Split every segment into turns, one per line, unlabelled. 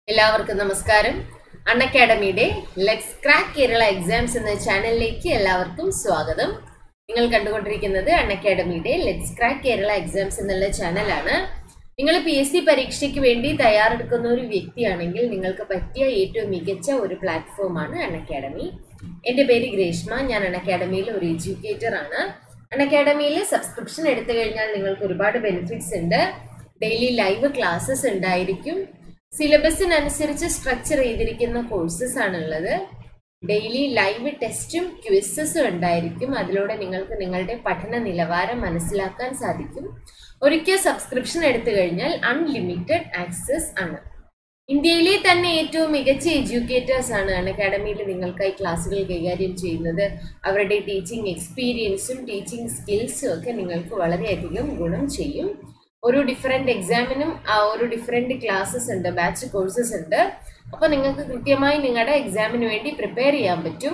എല്ലാവർക്കും നമസ്കാരം അൺ അക്കാഡമിയുടെ ലെറ്റ്സ് ക്രാക്ക് കേരള എക്സാംസ് എന്ന ചാനലിലേക്ക് എല്ലാവർക്കും സ്വാഗതം നിങ്ങൾ കണ്ടുകൊണ്ടിരിക്കുന്നത് അൺ അക്കാഡമിയുടെ ലെറ്റ്സ് ക്രാക്ക് കേരള എക്സാംസ് എന്നുള്ള ചാനലാണ് നിങ്ങൾ പി എസ് സി പരീക്ഷയ്ക്ക് വേണ്ടി തയ്യാറെടുക്കുന്ന ഒരു വ്യക്തിയാണെങ്കിൽ നിങ്ങൾക്ക് പറ്റിയ ഏറ്റവും മികച്ച ഒരു പ്ലാറ്റ്ഫോമാണ് അൺ അക്കാഡമി എൻ്റെ പേര് ഗ്രേഷ്മ ഞാൻ അൺ അക്കാഡമിയിൽ ഒരു എഡ്യൂക്കേറ്റർ ആണ് അൺ അക്കാഡമിയിൽ സബ്സ്ക്രിപ്ഷൻ എടുത്തു കഴിഞ്ഞാൽ നിങ്ങൾക്ക് ഒരുപാട് ബെനിഫിറ്റ്സ് ഉണ്ട് ഡെയിലി ലൈവ് ക്ലാസ്സസ് ഉണ്ടായിരിക്കും സിലബസിനനുസരിച്ച് സ്ട്രക്ചർ ചെയ്തിരിക്കുന്ന കോഴ്സസ് ആണുള്ളത് ഡെയിലി ലൈവ് ടെസ്റ്റും ക്വിസസും ഉണ്ടായിരിക്കും അതിലൂടെ നിങ്ങൾക്ക് നിങ്ങളുടെ പഠന നിലവാരം മനസ്സിലാക്കാൻ സാധിക്കും ഒരിക്കൽ സബ്സ്ക്രിപ്ഷൻ എടുത്തു കഴിഞ്ഞാൽ അൺലിമിറ്റഡ് ആക്സസ് ആണ് ഇന്ത്യയിലെ തന്നെ ഏറ്റവും മികച്ച എഡ്യൂക്കേറ്റേഴ്സ് ആണ് അൺ അക്കാഡമിയിൽ നിങ്ങൾക്കായി ക്ലാസ്സുകൾ കൈകാര്യം ചെയ്യുന്നത് അവരുടെ ടീച്ചിങ് എക്സ്പീരിയൻസും ടീച്ചിങ് സ്കിൽസും ഒക്കെ നിങ്ങൾക്ക് വളരെയധികം ഗുണം ചെയ്യും ഒരു ഡിഫറെൻ്റ് എക്സാമിനും ആ ഒരു ഡിഫറെൻ്റ് ക്ലാസ്സസ് ഉണ്ട് ബാച്ച് കോഴ്സസ് ഉണ്ട് അപ്പോൾ നിങ്ങൾക്ക് കൃത്യമായി നിങ്ങളുടെ എക്സാമിന് വേണ്ടി പ്രിപ്പയർ ചെയ്യാൻ പറ്റും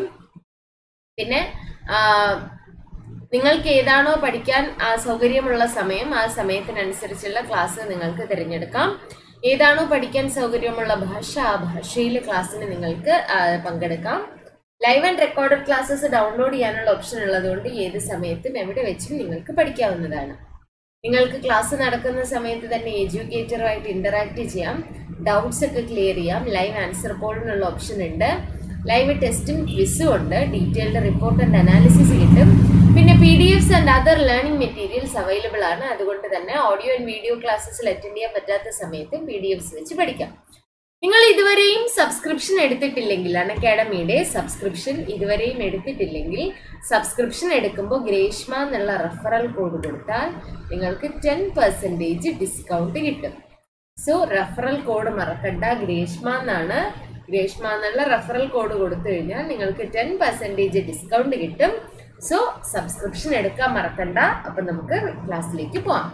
പിന്നെ ആ, നിങ്ങൾക്ക് ഏതാണോ പഠിക്കാൻ ആ, സൗകര്യമുള്ള സമയം ആ സമയത്തിനനുസരിച്ചുള്ള ക്ലാസ് നിങ്ങൾക്ക് തിരഞ്ഞെടുക്കാം ഏതാണോ പഠിക്കാൻ സൗകര്യമുള്ള ഭാഷ ആ ഭാഷയിലെ ക്ലാസ്സിന് നിങ്ങൾക്ക് ആ, പങ്കെടുക്കാം live and recorded classes download ചെയ്യാനുള്ള ഓപ്ഷൻ ഉള്ളതുകൊണ്ട് ഏത് സമയത്തും എവിടെ വെച്ചും നിങ്ങൾക്ക് പഠിക്കാവുന്നതാണ് നിങ്ങൾക്ക് ക്ലാസ് നടക്കുന്ന സമയത്ത് തന്നെ എഡ്യൂക്കേറ്ററുമായിട്ട് ഇന്ററാക്ട് ചെയ്യാം ഡൗട്ട്സ് ഒക്കെ ക്ലിയർ ചെയ്യാം ലൈവ് ആൻസർ പോളിനുള്ള ഓപ്ഷൻ ഉണ്ട് ലൈവ് ടെസ്റ്റും ക്വിസും ഉണ്ട് ഡീറ്റെയിൽഡ് റിപ്പോർട്ട് ആൻഡ് അനാലിസിസ് കിട്ടും പിന്നെ P D Fs and other learning materials available ആണ് അതുകൊണ്ട് തന്നെ ഓഡിയോ ആൻഡ് വീഡിയോ ക്ലാസ്സസിൽ അറ്റൻഡ് ചെയ്യാൻ പറ്റാത്ത സമയത്തും പി ഡി എഫ്സ് വെച്ച് പഠിക്കാം നിങ്ങൾ ഇതുവരെയും സബ്സ്ക്രിപ്ഷൻ എടുത്തിട്ടില്ലെങ്കിൽ അൺ അക്കാഡമിയുടെ സബ്സ്ക്രിപ്ഷൻ ഇതുവരെയും എടുത്തിട്ടില്ലെങ്കിൽ സബ്സ്ക്രിപ്ഷൻ എടുക്കുമ്പോൾ ഗ്രേഷ്മ എന്നുള്ള റെഫറൽ കോഡ് കൊടുത്താൽ നിങ്ങൾക്ക് ടെൻ പെർസെൻറ്റേജ് ഡിസ്കൗണ്ട് കിട്ടും സോ റെഫറൽ കോഡ് മറക്കണ്ട ഗ്രേഷ്മ എന്നാണ് ഗ്രേഷ്മ എന്നുള്ള റെഫറൽ കോഡ് കൊടുത്തു കഴിഞ്ഞാൽ നിങ്ങൾക്ക് ടെൻ പെർസെൻറ്റേജ് ഡിസ്കൗണ്ട് കിട്ടും സോ സബ്സ്ക്രിപ്ഷൻ എടുക്കാൻ മറക്കണ്ട അപ്പം നമുക്ക് ക്ലാസ്സിലേക്ക് പോവാം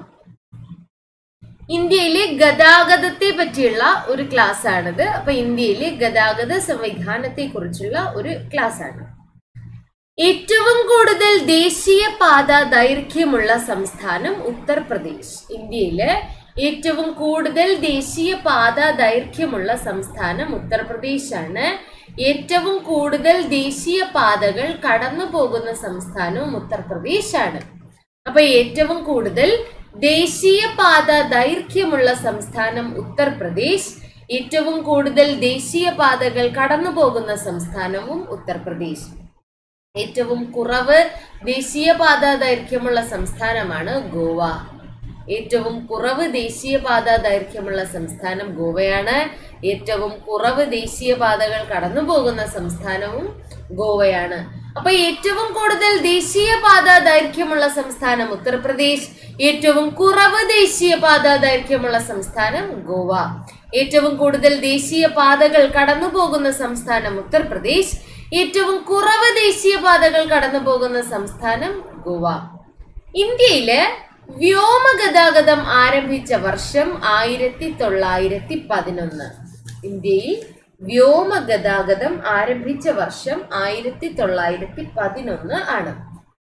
ഇന്ത്യയിലെ ഗതാഗതത്തെ പറ്റിയുള്ള ഒരു ക്ലാസ് ആണിത് അപ്പൊ ഇന്ത്യയിലെ ഗതാഗത സംവിധാനത്തെ കുറിച്ചുള്ള ഒരു ക്ലാസ് ആണ് ഏറ്റവും കൂടുതൽ ദേശീയപാത ദൈർഘ്യമുള്ള സംസ്ഥാനം ഉത്തർപ്രദേശ് ഇന്ത്യയിലെ ഏറ്റവും കൂടുതൽ ദേശീയപാത ദൈർഘ്യമുള്ള സംസ്ഥാനം ഉത്തർപ്രദേശ് ആണ് ഏറ്റവും കൂടുതൽ ദേശീയപാതകൾ കടന്നു പോകുന്ന സംസ്ഥാനവും ഉത്തർപ്രദേശ് ആണ് അപ്പൊ ഏറ്റവും കൂടുതൽ ദേശീയപാത ദൈർഘ്യമുള്ള സംസ്ഥാനം ഉത്തർപ്രദേശ് ഏറ്റവും കൂടുതൽ ദേശീയപാതകൾ കടന്നു പോകുന്ന സംസ്ഥാനവും ഉത്തർപ്രദേശ് ഏറ്റവും കുറവ് ദേശീയപാത ദൈർഘ്യമുള്ള സംസ്ഥാനമാണ് ഗോവ ഏറ്റവും കുറവ് ദേശീയപാത ദൈർഘ്യമുള്ള സംസ്ഥാനം ഗോവയാണ് ഏറ്റവും കുറവ് ദേശീയപാതകൾ കടന്നു പോകുന്ന സംസ്ഥാനവും ഗോവയാണ് അപ്പൊ ഏറ്റവും കൂടുതൽ ദേശീയപാത ദൈർഘ്യമുള്ള സംസ്ഥാനം ഉത്തർപ്രദേശ് ഏറ്റവും കുറവ് ദേശീയപാത ദൈർഘ്യമുള്ള സംസ്ഥാനം ഗോവ ഏറ്റവും കൂടുതൽ ദേശീയപാതകൾ കടന്നു പോകുന്ന സംസ്ഥാനം ഉത്തർപ്രദേശ് ഏറ്റവും കുറവ് ദേശീയപാതകൾ കടന്നു പോകുന്ന സംസ്ഥാനം ഗോവ ഇന്ത്യയില് വ്യോമഗതാഗതം ആരംഭിച്ച വർഷം ആയിരത്തി തൊള്ളായിരത്തി പതിനൊന്ന് ഇന്ത്യയിൽ വ്യോമഗതാഗതം ആരംഭിച്ച വർഷം ആയിരത്തി തൊള്ളായിരത്തി പതിനൊന്ന് ആണ്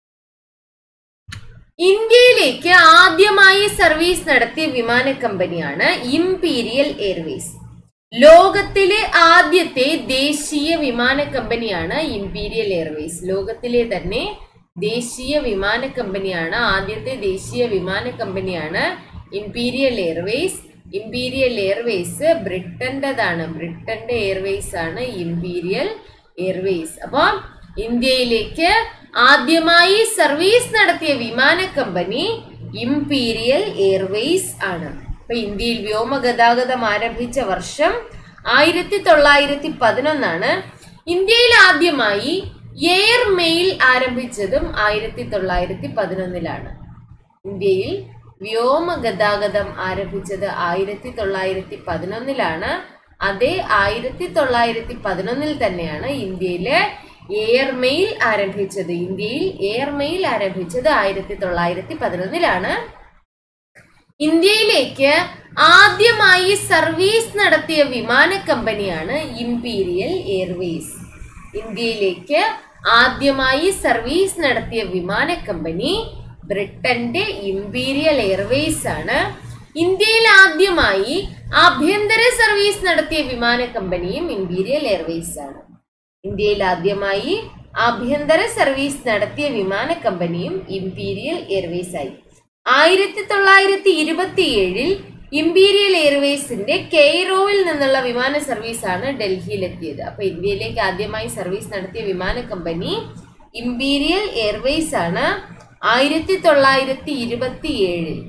ഇന്ത്യയിലേക്ക് ആദ്യമായി സർവീസ് നടത്തിയ വിമാന കമ്പനിയാണ് ഇംപീരിയൽ എയർവേസ് ലോകത്തിലെ ആദ്യത്തെ ദേശീയ വിമാന കമ്പനിയാണ് ഇംപീരിയൽ എയർവേസ് ലോകത്തിലെ തന്നെ ദേശീയ വിമാന കമ്പനിയാണ് ആദ്യത്തെ ദേശീയ വിമാന കമ്പനിയാണ് ഇംപീരിയൽ എയർവേസ് ഇംപീരിയൽ എയർവേസ് ബ്രിട്ടൻ്റെതാണ് ബ്രിട്ടന്റെ എയർവേസ് ആണ് ഇംപീരിയൽ എയർവേസ് അപ്പോൾ ഇന്ത്യയിലേക്ക് ആദ്യമായി സർവീസ് നടത്തിയ വിമാന കമ്പനി ഇംപീരിയൽ എയർവേസ് ആണ് അപ്പൊ ഇന്ത്യയിൽ വ്യോമഗതാഗതം ആരംഭിച്ച വർഷം ആയിരത്തി തൊള്ളായിരത്തി പതിനൊന്നാണ് ഇന്ത്യയിൽ ആദ്യമായി എയർ മെയിൽ ആരംഭിച്ചതും ആയിരത്തി തൊള്ളായിരത്തി പതിനൊന്നിലാണ് ഇന്ത്യയിൽ വ്യോമഗതാഗതം ആരംഭിച്ചത് ആയിരത്തി തൊള്ളായിരത്തി പതിനൊന്നിലാണ് അതേ ആയിരത്തി തൊള്ളായിരത്തി പതിനൊന്നിൽ തന്നെയാണ് ഇന്ത്യയിലെ എയർ മെയിൽ ആരംഭിച്ചത് ഇന്ത്യയിൽ എയർ മെയിൽ ആരംഭിച്ചത് ആയിരത്തി തൊള്ളായിരത്തി പതിനൊന്നിലാണ് ഇന്ത്യയിലേക്ക് ആദ്യമായി സർവീസ് നടത്തിയ വിമാന കമ്പനിയാണ് ഇംപീരിയൽ എയർവേസ് ഇന്ത്യയിലേക്ക് ആദ്യമായി സർവീസ് നടത്തിയ വിമാന കമ്പനി ബ്രിട്ടന്റെ ഇംപീരിയൽ എയർവേസ് ആണ് ഇന്ത്യയിൽ ആദ്യമായി ആഭ്യന്തര സർവീസ് നടത്തിയ വിമാന കമ്പനിയും ഇമ്പീരിയൽ എയർവേസ് ആണ് ഇന്ത്യയിൽ ആദ്യമായി ആഭ്യന്തര സർവീസ് നടത്തിയ വിമാന കമ്പനിയും ഇമ്പീരിയൽ എയർവേസ് ആയി ആയിരത്തി തൊള്ളായിരത്തി ഇരുപത്തി ഏഴിൽ ഇമ്പീരിയൽ എയർവേസിന്റെ കെയ്റോയിൽ നിന്നുള്ള വിമാന സർവീസ് ആണ് ഡൽഹിയിൽ എത്തിയത് അപ്പൊ ഇന്ത്യയിലേക്ക് ആദ്യമായി സർവീസ് നടത്തിയ വിമാന കമ്പനി ഇമ്പീരിയൽ എയർവേസ് ആണ് ആയിരത്തി തൊള്ളായിരത്തി ഇരുപത്തി ഏഴിൽ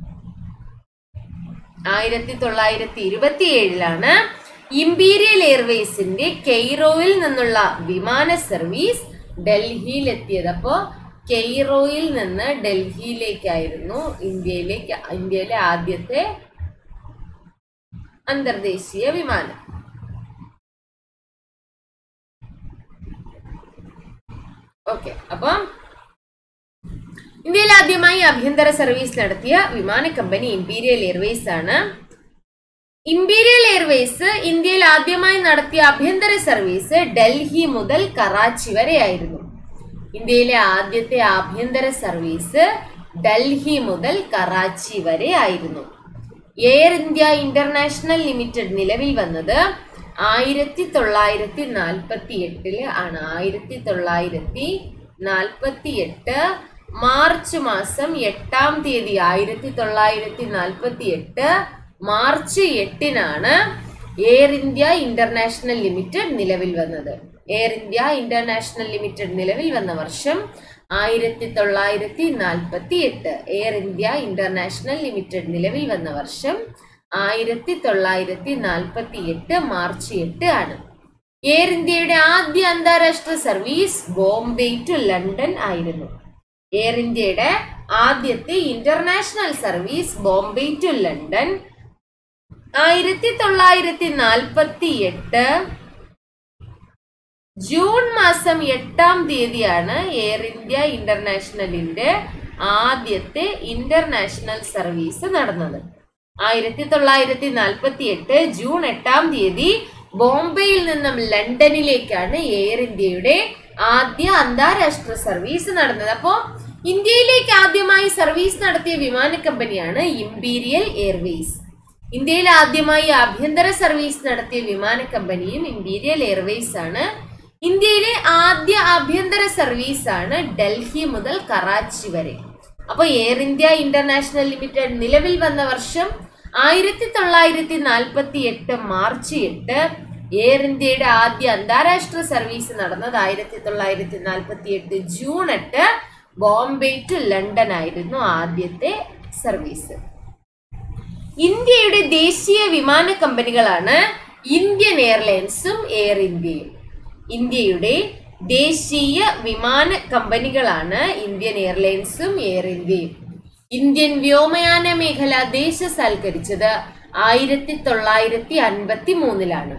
ആയിരത്തി തൊള്ളായിരത്തി ഇരുപത്തി ഏഴിലാണ് ഇമ്പീരിയൽ എയർവേസിന്റെ കെയ്റോയിൽ നിന്നുള്ള വിമാന സർവീസ് ഡൽഹിയിൽ എത്തിയത് അപ്പോൾ കെയ്റോയിൽ നിന്ന് ഡൽഹിയിലേക്കായിരുന്നു ഇന്ത്യയിലേക്ക് ഇന്ത്യയിലെ ആദ്യത്തെ അന്തർദേശീയ വിമാനം ഓക്കെ അപ്പം ഇന്ത്യയിൽ ആദ്യമായി ആഭ്യന്തര സർവീസ് നടത്തിയ വിമാന കമ്പനി ഇമ്പീരിയൽ എയർവേസ് ആണ് ഇമ്പീരിയൽ എയർവേസ് ഇന്ത്യയിൽ ആദ്യമായി നടത്തിയ ആഭ്യന്തര സർവീസ് ഡൽഹി മുതൽ കറാച്ചി വരെയായിരുന്നു ഇന്ത്യയിലെ ആദ്യത്തെ ആഭ്യന്തര സർവീസ് ഡൽഹി മുതൽ കറാച്ചി വരെ ആയിരുന്നു എയർ ഇന്ത്യ ഇന്റർനാഷണൽ ലിമിറ്റഡ് നിലവിൽ വന്നത് ആയിരത്തി തൊള്ളായിരത്തി നാൽപ്പത്തി എട്ടില് ആണ് ആയിരത്തി തൊള്ളായിരത്തി നാൽപ്പത്തി എട്ട് മാർച്ച് മാസം എട്ടാം തീയതി ആയിരത്തി തൊള്ളായിരത്തി നാൽപ്പത്തി എട്ട് മാർച്ച് എട്ടിനാണ് എയർ ഇന്ത്യ ഇന്റർനാഷണൽ ലിമിറ്റഡ് നിലവിൽ വന്നത് എയർ ഇന്ത്യ ഇന്റർനാഷണൽ ലിമിറ്റഡ് നിലവിൽ വന്ന വർഷം ആയിരത്തി തൊള്ളായിരത്തി നാൽപ്പത്തി എട്ട് എയർ ഇന്ത്യ ഇന്റർനാഷണൽ ലിമിറ്റഡ് നിലവിൽ വന്ന വർഷം ആയിരത്തി തൊള്ളായിരത്തി നാൽപ്പത്തി എട്ട് മാർച്ച് എട്ട് ആണ് എയർ ഇന്ത്യയുടെ ആദ്യ അന്താരാഷ്ട്ര സർവീസ് ബോംബെ ടു ലണ്ടൻ ആയിരുന്നു എയർ ഇന്ത്യയുടെ ആദ്യത്തെ international service Bombay to London ആയിരത്തി തൊള്ളായിരത്തി നാൽപ്പത്തി എട്ട് ജൂൺ മാസം എട്ടാം തീയതിയാണ് എയർ ഇന്ത്യ ഇന്റർനാഷണലിന്റെ ആദ്യത്തെ ഇന്റർനാഷണൽ സർവീസ് നടന്നത് ആയിരത്തി തൊള്ളായിരത്തി നാൽപ്പത്തി എട്ട് ജൂൺ എട്ടാം തീയതി ബോംബെയിൽ നിന്നും ലണ്ടനിലേക്കാണ് എയർ ഇന്ത്യയുടെ ആദ്യ അന്താരാഷ്ട്ര സർവീസ് നടന്നത് അപ്പോൾ ഇന്ത്യയിലേക്ക് ആദ്യമായി സർവീസ് നടത്തിയ വിമാന കമ്പനിയാണ് ഇമ്പീരിയൽ എയർവേസ് ഇന്ത്യയിൽ ആദ്യമായി ആഭ്യന്തര സർവീസ് നടത്തിയ വിമാന കമ്പനിയും ഇമ്പീരിയൽ എയർവേസ് ആണ് ഇന്ത്യയിലെ ആദ്യ ആഭ്യന്തര സർവീസ് ആണ് ഡൽഹി മുതൽ കറാച്ചി വരെ അപ്പോൾ എയർ ഇന്ത്യ ഇന്റർനാഷണൽ ലിമിറ്റഡ് നിലവിൽ വന്ന വർഷം ആയിരത്തി തൊള്ളായിരത്തി നാൽപ്പത്തി എട്ട് മാർച്ച് എട്ട് എയർ ഇന്ത്യയുടെ ആദ്യ അന്താരാഷ്ട്ര സർവീസ് നടന്നത് ആയിരത്തി തൊള്ളായിരത്തി നാൽപ്പത്തി എട്ട് ജൂൺ എട്ട് ബോംബെ ടു ലണ്ടൻ ആയിരുന്നു ആദ്യത്തെ സർവീസ് ഇന്ത്യയുടെ ദേശീയ വിമാന കമ്പനികളാണ് ഇന്ത്യൻ എയർലൈൻസും എയർ ഇന്ത്യയും ഇന്ത്യയുടെ ദേശീയ വിമാന കമ്പനികളാണ് ഇന്ത്യൻ എയർലൈൻസും എയർ ഇന്ത്യയും ഇന്ത്യൻ വ്യോമയാന മേഖല ദേശസാൽക്കരിച്ചത് ആയിരത്തി തൊള്ളായിരത്തി അൻപത്തി മൂന്നിലാണ്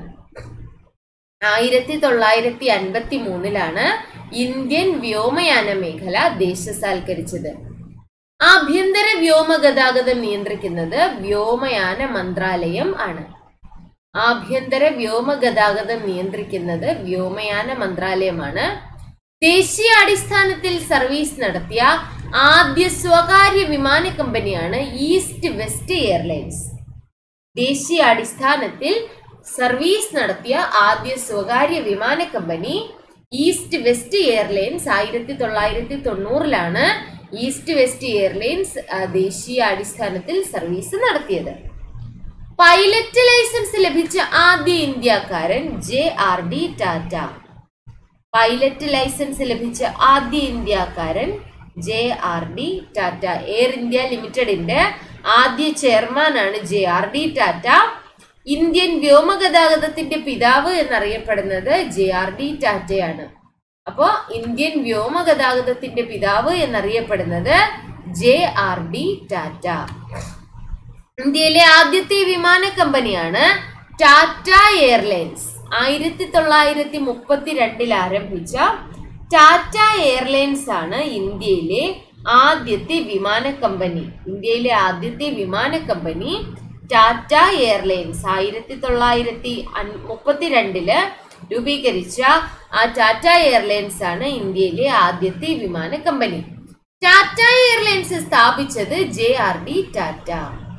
ആയിരത്തി തൊള്ളായിരത്തി അൻപത്തി മൂന്നിലാണ് ഇന്ത്യൻ വ്യോമയാന മേഖല ദേശസാൽക്കരിച്ചത് ആഭ്യന്തര വ്യോമ ഗതാഗതം നിയന്ത്രിക്കുന്നത് വ്യോമയാന മന്ത്രാലയം ആണ് ആഭ്യന്തര വ്യോമ ഗതാഗതം നിയന്ത്രിക്കുന്നത് വ്യോമയാന മന്ത്രാലയമാണ് ദേശീയ അടിസ്ഥാനത്തിൽ സർവീസ് നടത്തിയ ആദ്യ സ്വകാര്യ വിമാന കമ്പനിയാണ് ഈസ്റ്റ് വെസ്റ്റ് എയർലൈൻസ് ദേശീയ അടിസ്ഥാനത്തിൽ സർവീസ് നടത്തിയ ആദ്യ സ്വകാര്യ വിമാന കമ്പനി ഈസ്റ്റ് വെസ്റ്റ് എയർലൈൻസ് ആയിരത്തി തൊള്ളായിരത്തി തൊണ്ണൂറിലാണ് ഈസ്റ്റ് വെസ്റ്റ് എയർലൈൻസ് ആ, ദേശീയ അടിസ്ഥാനത്തിൽ സർവീസ് നടത്തിയത് പൈലറ്റ് ലൈസൻസ് ലഭിച്ച ആദ്യ ഇന്ത്യക്കാരൻ J R D Tata pilot licence ലഭിച്ച ആദ്യ ഇന്ത്യക്കാരൻ J R D Tata Air India ലിമിറ്റഡിന്റെ ആദ്യ ചെയർമാനാണ് J R D Tata Indian വ്യോമഗതാഗതത്തിന്റെ പിതാവ് എന്നറിയപ്പെടുന്നത് ജെ ആർ ഡി ടാറ്റയാണ് അപ്പോ ഇന്ത്യൻ വ്യോമഗതാഗതത്തിന്റെ പിതാവ് എന്നറിയപ്പെടുന്നത് ജെ ആർ ഡി ടാറ്റ ഇന്ത്യയിലെ ആദ്യത്തെ വിമാന കമ്പനിയാണ് ടാറ്റ എയർലൈൻസ് ആയിരത്തി തൊള്ളായിരത്തി മുപ്പത്തിരണ്ടിൽ ആരംഭിച്ച ടാറ്റ എയർലൈൻസ് ആണ് ഇന്ത്യയിലെ ആദ്യത്തെ വിമാന കമ്പനി ഇന്ത്യയിലെ ആദ്യത്തെ വിമാന കമ്പനി ടാറ്റ എയർലൈൻസ് ആയിരത്തി തൊള്ളായിരത്തി മുപ്പത്തിരണ്ടില് രൂപീകരിച്ച ആ ടാറ്റ എയർലൈൻസ് ആണ് ഇന്ത്യയിലെ ആദ്യത്തെ വിമാന കമ്പനി ടാറ്റ എയർലൈൻസ് സ്ഥാപിച്ചത് J R D Tata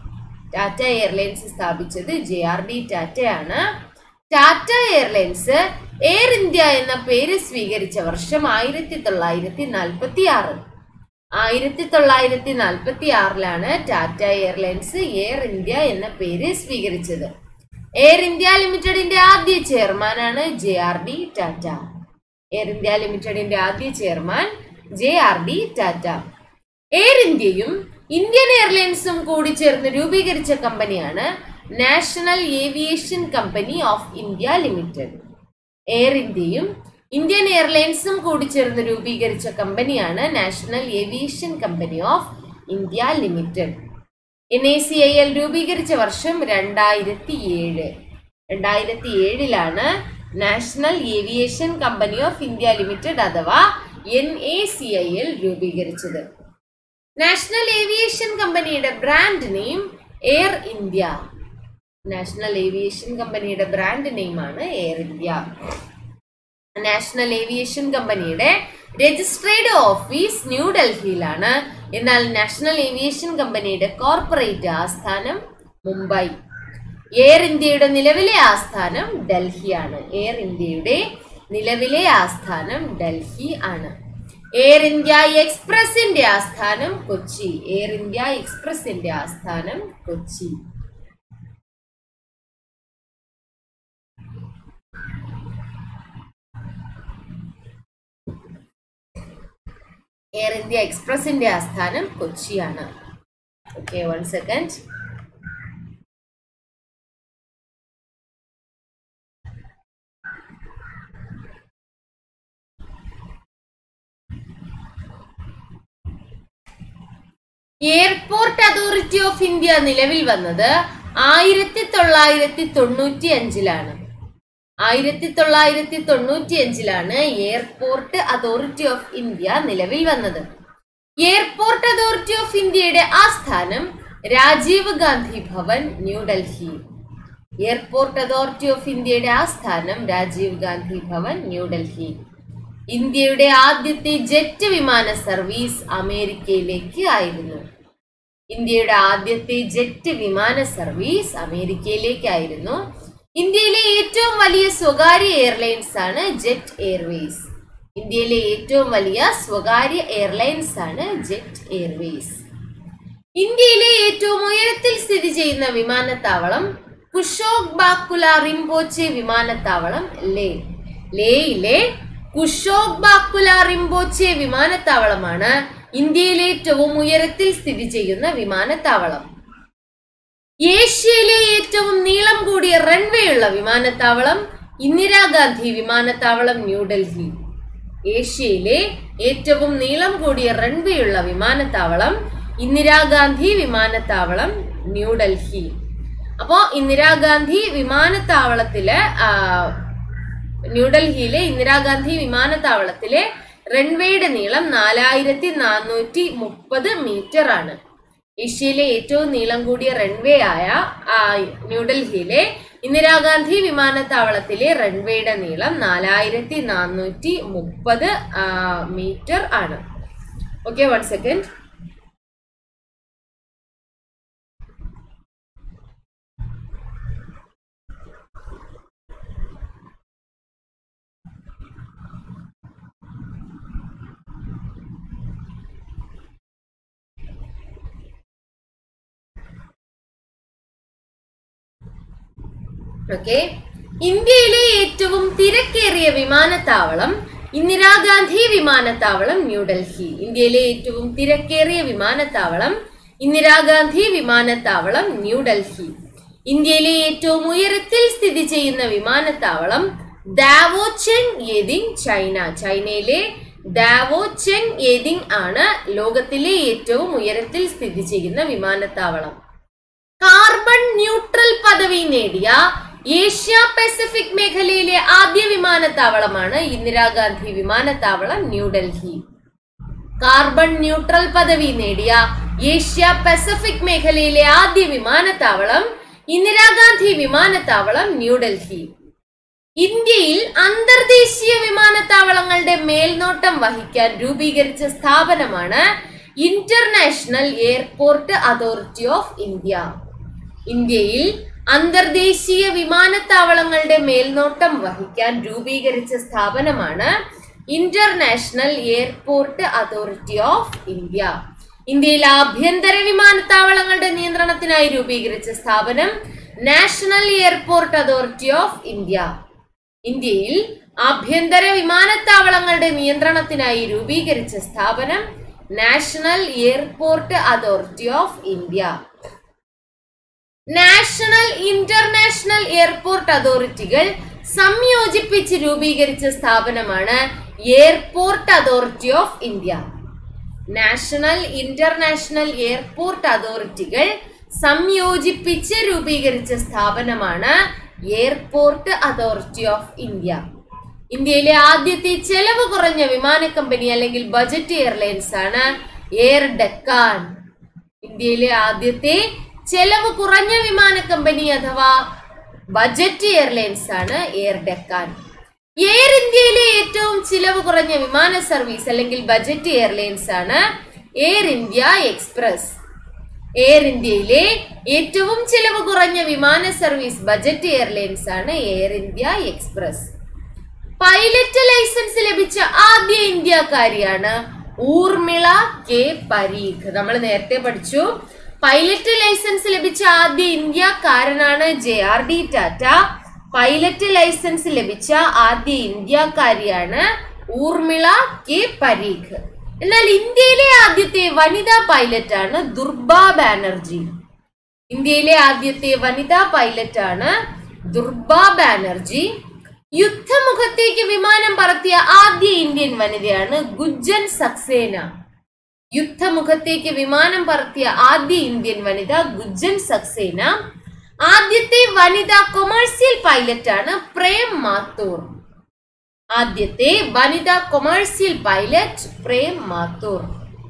Tata Airlines സ്ഥാപിച്ചത് ജെ ആർ ഡി ടാറ്റയാണ് ടാറ്റ എയർലൈൻസ് എയർ ഇന്ത്യ എന്ന പേര് സ്വീകരിച്ച വർഷം ആയിരത്തി തൊള്ളായിരത്തി നാൽപ്പത്തി ആറ് ആയിരത്തി തൊള്ളായിരത്തി നാൽപ്പത്തി ആറിലാണ് ടാറ്റ എയർലൈൻസ് എയർ ഇന്ത്യ എന്ന പേര് സ്വീകരിച്ചത് എയർ ഇന്ത്യ ലിമിറ്റഡിന്റെ ആദ്യ ചെയർമാനാണ് J R D Tata Air India ലിമിറ്റഡിന്റെ ആദ്യ chairman J R D Tata Air ഇന്ത്യയും ഇന്ത്യൻ എയർലൈൻസും കൂടി ചേർന്ന് രൂപീകരിച്ച കമ്പനിയാണ് National Aviation Company of India Limited Air ഇന്ത്യയും ഇന്ത്യൻ എയർലൈൻസും കൂടി ചേർന്ന് രൂപീകരിച്ച കമ്പനിയാണ് National Aviation Company of India Limited N A C I L രൂപീകരിച്ച വർഷം രണ്ടായിരത്തി ഏഴ് രണ്ടായിരത്തി ഏഴിലാണ് National Aviation Company of India Limited അഥവാ N A C I L രൂപീകരിച്ചത് നാഷണൽ ഏവിയേഷൻ കമ്പനിയുടെ brand name Air India National Aviation കമ്പനിയുടെ ബ്രാൻഡ് നെയിമാണ് എയർ ഇന്ത്യ നാഷണൽ ഏവിയേഷൻ കമ്പനിയുടെ രജിസ്ട്രേഡ് ഓഫീസ് ന്യൂഡൽഹിയിലാണ് എന്നാൽ നാഷണൽ ഏവിയേഷൻ കമ്പനിയുടെ കോർപ്പറേറ്റ് ആസ്ഥാനം മുംബൈ എയർ ഇന്ത്യയുടെ നിലവിലെ ആസ്ഥാനം ഡൽഹിയാണ് എയർ ഇന്ത്യയുടെ നിലവിലെ ആസ്ഥാനം ഡൽഹി ആണ് എയർ ഇന്ത്യ എക്സ്പ്രസിന്റെ ആസ്ഥാനം കൊച്ചി എയർ ഇന്ത്യ എക്സ്പ്രസിന്റെ ആസ്ഥാനം കൊച്ചി എയർ ഇന്ത്യ എക്സ്പ്രസിന്റെ ആസ്ഥാനം കൊച്ചിയാണ് okay one second Airport Authority of India നിലവിൽ വന്നത് ആയിരത്തി തൊള്ളായിരത്തി തൊണ്ണൂറ്റി അഞ്ചിലാണ് ആയിരത്തി തൊള്ളായിരത്തി തൊണ്ണൂറ്റി അഞ്ചിലാണ് എയർപോർട്ട് അതോറിറ്റി ഓഫ് ഇന്ത്യ നിലവിൽ വന്നത് എയർപോർട്ട് അതോറിറ്റി ഓഫ് ഇന്ത്യയുടെ ആസ്ഥാനം Rajiv Gandhi Bhavan New Delhi Airport Authority of ഇന്ത്യയുടെ ആസ്ഥാനം രാജീവ് ഗാന്ധി ഭവൻ ന്യൂഡൽഹി ഇന്ത്യയുടെ ആദ്യത്തെ ജെറ്റ് വിമാന സർവീസ് അമേരിക്കയിലേക്ക് ആയിരുന്നു ഇന്ത്യയുടെ ആദ്യത്തെ ജെറ്റ് വിമാന സർവീസ് അമേരിക്കയിലേക്കായിരുന്നു ഇന്ത്യയിലെ ഏറ്റവും വലിയ സ്വകാര്യ എയർലൈൻസ് ആണ് ജെറ്റ് എയർവേസ് ഇന്ത്യയിലെ ഏറ്റവും വലിയ സ്വകാര്യ എയർലൈൻസ് ആണ് ജെറ്റ് എയർവേസ് ഇന്ത്യയിലെ ഏറ്റവും ഉയരത്തിൽ സ്ഥിതി ചെയ്യുന്ന വിമാനത്താവളം കുഷോക് ബാക്കുല റിംപോച്ചെ വിമാനത്താവളം ലേ ലേയിലെ കുഷോക് ബാക്കുല റിംപോച്ചെ വിമാനത്താവളമാണ് ഇന്ത്യയിലെ ഏറ്റവും ഉയരത്തിൽ സ്ഥിതി ചെയ്യുന്ന വിമാനത്താവളം ഏഷ്യയിലെ ഏറ്റവും നീളം കൂടിയ റൺവേ ഉള്ള വിമാനത്താവളം ഇന്ദിരാഗാന്ധി വിമാനത്താവളം ന്യൂഡൽഹി ഏഷ്യയിലെ ഏറ്റവും നീളം കൂടിയ റൺവേ ഉള്ള വിമാനത്താവളം ഇന്ദിരാഗാന്ധി വിമാനത്താവളം ന്യൂഡൽഹി അപ്പോ ഇന്ദിരാഗാന്ധി വിമാനത്താവളത്തിലെ ആ, ന്യൂഡൽഹിയിലെ ഇന്ദിരാഗാന്ധി വിമാനത്താവളത്തിലെ റൺവേയുടെ നീളം നാലായിരത്തി നാനൂറ്റി മുപ്പത് മീറ്റർ ആണ് ഏഷ്യയിലെ ഏറ്റവും നീളം കൂടിയ റൺവേ ആയ ആ, ന്യൂഡൽഹിയിലെ ഇന്ദിരാഗാന്ധി വിമാനത്താവളത്തിലെ റൺവേയുടെ നീളം നാലായിരത്തി നാനൂറ്റി മുപ്പത് മീറ്റർ ആണ് ഓക്കെ വൺ സെക്കൻഡ് ഓക്കെ ഇന്ത്യയിലെ ഏറ്റവും തിരക്കേറിയ വിമാനത്താവളം ഇന്ദിരാഗാന്ധി വിമാനത്താവളം ന്യൂഡൽഹി ഇന്ത്യയിലെ ഏറ്റവും തിരക്കേറിയ വിമാനത്താവളം ഇന്ദിരാഗാന്ധി വിമാനത്താവളം ന്യൂഡൽഹി ഇന്ത്യയിലെ ഏറ്റവും ഉയരത്തിൽ സ്ഥിതി ചെയ്യുന്ന വിമാനത്താവളം ദാവോ ചെങ് യെദിങ് ചൈന ചൈനയിലെ ദാവോ ചെങ് യെദിങ് ആണ് ലോകത്തിലെ ഏറ്റവും ഉയരത്തിൽ സ്ഥിതി ചെയ്യുന്ന വിമാനത്താവളം കാർബൺ ന്യൂട്രൽ പദവി നേടിയ ഏഷ്യ പസഫിക് മേഖലയിലെ ആദ്യ വിമാനത്താവളമാണ് ഇന്ദിരാഗാന്ധി വിമാനത്താവളം ന്യൂഡൽഹി കാർബൺ ന്യൂട്രൽ പദവി നേടിയ ഏഷ്യ പസഫിക് മേഖലയിലെ ആദ്യ വിമാനത്താവളം ഇന്ദിരാഗാന്ധി വിമാനത്താവളം ന്യൂഡൽഹി ഇന്ത്യയിൽ അന്തർദേശീയ വിമാനത്താവളങ്ങളുടെ മേൽനോട്ടം വഹിക്കാൻ രൂപീകരിച്ച സ്ഥാപനമാണ് International Airport Authority of India ഇന്ത്യയിൽ അന്തർദേശീയ വിമാനത്താവളങ്ങളുടെ മേൽനോട്ടം വഹിക്കാൻ രൂപീകരിച്ച സ്ഥാപനമാണ് International Airport Authority of India ഇന്ത്യയിൽ ആഭ്യന്തര വിമാനത്താവളങ്ങളുടെ നിയന്ത്രണത്തിനായി രൂപീകരിച്ച സ്ഥാപനം National Airport Authority of India ഇന്ത്യയിൽ ആഭ്യന്തര വിമാനത്താവളങ്ങളുടെ നിയന്ത്രണത്തിനായി രൂപീകരിച്ച സ്ഥാപനം National Airport Authority of India National International Airport അതോറിറ്റികൾ സംയോജിപ്പിച്ച് രൂപീകരിച്ച സ്ഥാപനമാണ് Airport Authority of India National International Airport അതോറിറ്റികൾ സംയോജിപ്പിച്ച് രൂപീകരിച്ച സ്ഥാപനമാണ് എയർപോർട്ട് അതോറിറ്റി ഓഫ് ഇന്ത്യ ഇന്ത്യയിലെ ആദ്യത്തെ ചെലവ് കുറഞ്ഞ വിമാന കമ്പനി അല്ലെങ്കിൽ ബജറ്റ് എയർലൈൻസ് ആണ് എയർ ഡെക്കാൻ ഇന്ത്യയിലെ ആദ്യത്തെ ചെലവ് കുറഞ്ഞ വിമാന കമ്പനി അഥവാ ബജറ്റ് എയർലൈൻസ് ആണ് എയർ ഡെക്കാൻ എയർ ഇന്ത്യയിലെ ഏറ്റവും ചിലവ് കുറഞ്ഞ വിമാന സർവീസ് അല്ലെങ്കിൽ ബജറ്റ് എയർലൈൻസ് ആണ് എയർ ഇന്ത്യ എക്സ്പ്രസ് എയർ ഇന്ത്യയിലെ ഏറ്റവും ചിലവ് കുറഞ്ഞ വിമാന സർവീസ് ബജറ്റ് എയർലൈൻസ് ആണ് Air India Express pilot licence ലഭിച്ച ആദ്യ ഇന്ത്യക്കാരിയാണ് ഊർമിള കെ പരീഖ് നമ്മൾ നേരത്തെ പഠിച്ചു പൈലറ്റ് ലൈസൻസ് ലഭിച്ച ആദ്യ ഇന്ത്യക്കാരനാണ് J R D Tata pilot licence ലഭിച്ച ആദ്യ ഇന്ത്യക്കാരിയാണ് ഊർമിള കെ പരീഖ് എന്നാൽ ഇന്ത്യയിലെ ആദ്യത്തെ വനിതാ പൈലറ്റ് ആണ് ദുർബ ബാനർജി ഇന്ത്യയിലെ ആദ്യത്തെ വനിതാ പൈലറ്റ് ആണ് ദുർബ ബാനർജി യുദ്ധമുഖത്തേക്ക് വിമാനം പറത്തിയ ആദ്യ ഇന്ത്യൻ വനിതയാണ് ഗുജ്ജൻ സക്സേന യുദ്ധമുഖത്തേക്ക് വിമാനം പറത്തിയ ആദ്യ ഇന്ത്യൻ വനിത ഗുജ്ജൻ സക്സേന ആദ്യത്തെ വനിതാ കൊമേഴ്സ്യൽ പൈലറ്റ് ആണ് പ്രേം മാത്തൂർ ആദ്യത്തെ വനിതാ കൊമേഴ്സ്യൽ പൈലറ്റ് പ്രേം മാത്തൂർ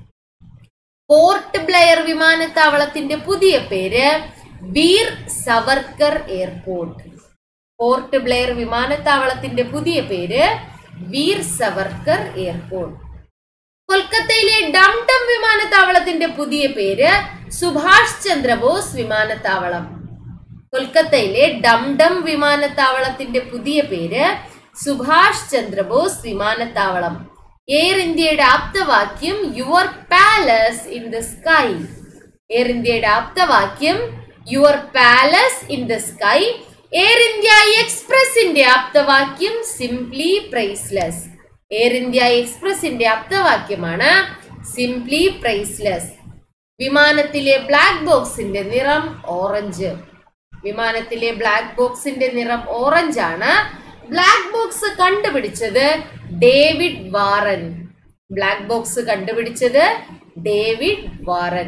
പോർട്ട് ബ്ലെയർ വിമാനത്താവളത്തിന്റെ പുതിയ പേര് വീർ സവർക്കർ എയർപോർട്ട് പോർട്ട് ബ്ലെയർ വിമാനത്താവളത്തിന്റെ പുതിയ പേര് വീർ സവർക്കർ എയർപോർട്ട് കൊൽക്കത്തയിലെ ഡംഡം വിമാനത്താവളത്തിന്റെ പുതിയ പേര് സുഭാഷ് ചന്ദ്രബോസ് വിമാനത്താവളം കൊൽക്കത്തയിലെ ഡംഡം വിമാനത്താവളത്തിന്റെ പുതിയ പേര് സുഭാഷ് ചന്ദ്രബോസ് വിമാനത്താവളം എയർ ഇന്ത്യയുടെ ആപ്തവാക്യം your palace in the sky Air ഇന്ത്യയുടെ ആപ്തവാക്യം your palace in the sky Air India എക്സ്പ്രസിന്റെ ആപ്തവാക്യം സിംപ്ലി പ്രൈസ്ലെസ് എയർ ഇന്ത്യ എക്സ്പ്രസിന്റെ ആപ്തവാക്യമാണ് സിംപ്ലി പ്രൈസ്ലെസ് വിമാനത്തിലെ ബ്ലാക്ക് ബോക്സിന്റെ നിറം ഓറഞ്ച് വിമാനത്തിലെ ബ്ലാക്ക് ബോക്സിന്റെ നിറം ഓറഞ്ച് ആണ് ബ്ലാക്ക് ബോക്സ് കണ്ടുപിടിച്ചത് ഡേവിഡ് വാറൻ ബ്ലാക്ക് ബോക്സ് കണ്ടുപിടിച്ചത് ഡേവിഡ് വാറൻ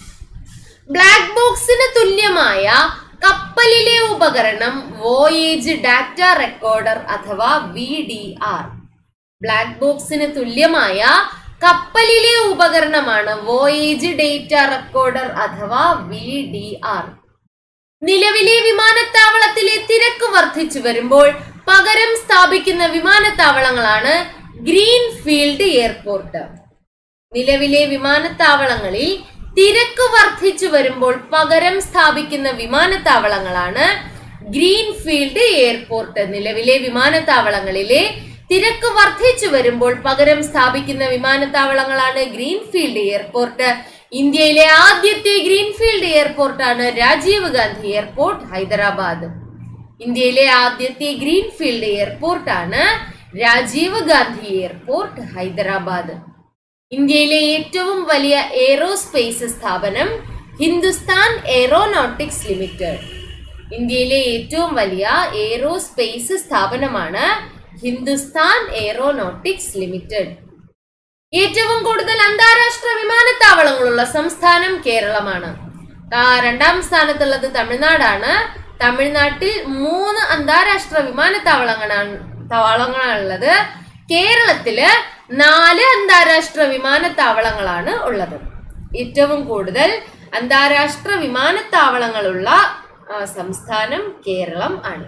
ബ്ലാക്ക് ബോക്സിന് തുല്യമായ കപ്പലിലെ ഉപകരണം വോയേജ് ഡാറ്റ റെക്കോർഡർ അഥവാ വി ഡി ആർ ബ്ലാക്ക് ബോക്സിന് തുല്യമായ കപ്പലിലെ ഉപകരണമാണ് വോയേജ് ഡേറ്റ റെക്കോർഡർ അഥവാ വി ഡി ആർ നിലവിലെ വിമാനത്താവളത്തിലെ തിരക്ക് വർദ്ധിച്ചു വരുമ്പോൾ പകരം സ്ഥാപിക്കുന്ന വിമാനത്താവളങ്ങളാണ് ഗ്രീൻ ഫീൽഡ് എയർപോർട്ട് നിലവിലെ വിമാനത്താവളങ്ങളിൽ തിരക്ക് വർദ്ധിച്ചു വരുമ്പോൾ പകരം സ്ഥാപിക്കുന്ന വിമാനത്താവളങ്ങളാണ് ഗ്രീൻ ഫീൽഡ് എയർപോർട്ട് നിലവിലെ വിമാനത്താവളങ്ങളിലെ തിരക്ക് വർദ്ധിച്ചു വരുമ്പോൾ പകരം സ്ഥാപിക്കുന്ന വിമാനത്താവളങ്ങളാണ് ഗ്രീൻഫീൽഡ് എയർപോർട്ട് ഇന്ത്യയിലെ ആദ്യത്തെ ഗ്രീൻഫീൽഡ് എയർപോർട്ടാണ് രാജീവ് ഗാന്ധി എയർപോർട്ട് ഹൈദരാബാദ് ഇന്ത്യയിലെ ആദ്യത്തെ ഗ്രീൻഫീൽഡ് എയർപോർട്ടാണ് രാജീവ് ഗാന്ധി എയർപോർട്ട് ഹൈദരാബാദ് ഇന്ത്യയിലെ ഏറ്റവും വലിയ എയ്റോസ്പേസ് സ്ഥാപനം ഹിന്ദുസ്ഥാൻ എയ്റോനോട്ടിക്സ് ലിമിറ്റഡ് ഇന്ത്യയിലെ ഏറ്റവും വലിയ എയ്റോസ്പേസ് സ്ഥാപനമാണ് ഹിന്ദുസ്ഥാൻ എയ്റോനോട്ടിക്സ് ലിമിറ്റഡ് ഏറ്റവും കൂടുതൽ അന്താരാഷ്ട്ര വിമാനത്താവളങ്ങളുള്ള സംസ്ഥാനം കേരളമാണ് ആ, രണ്ടാം സ്ഥാനത്തുള്ളത് തമിഴ്നാടാണ് തമിഴ്നാട്ടിൽ മൂന്ന് അന്താരാഷ്ട്ര വിമാനത്താവളങ്ങളാണ് താവളങ്ങളാണുള്ളത് കേരളത്തില് നാല് അന്താരാഷ്ട്ര വിമാനത്താവളങ്ങളാണ് ഉള്ളത് ഏറ്റവും കൂടുതൽ അന്താരാഷ്ട്ര വിമാനത്താവളങ്ങളുള്ള ആ, സംസ്ഥാനം കേരളം ആണ്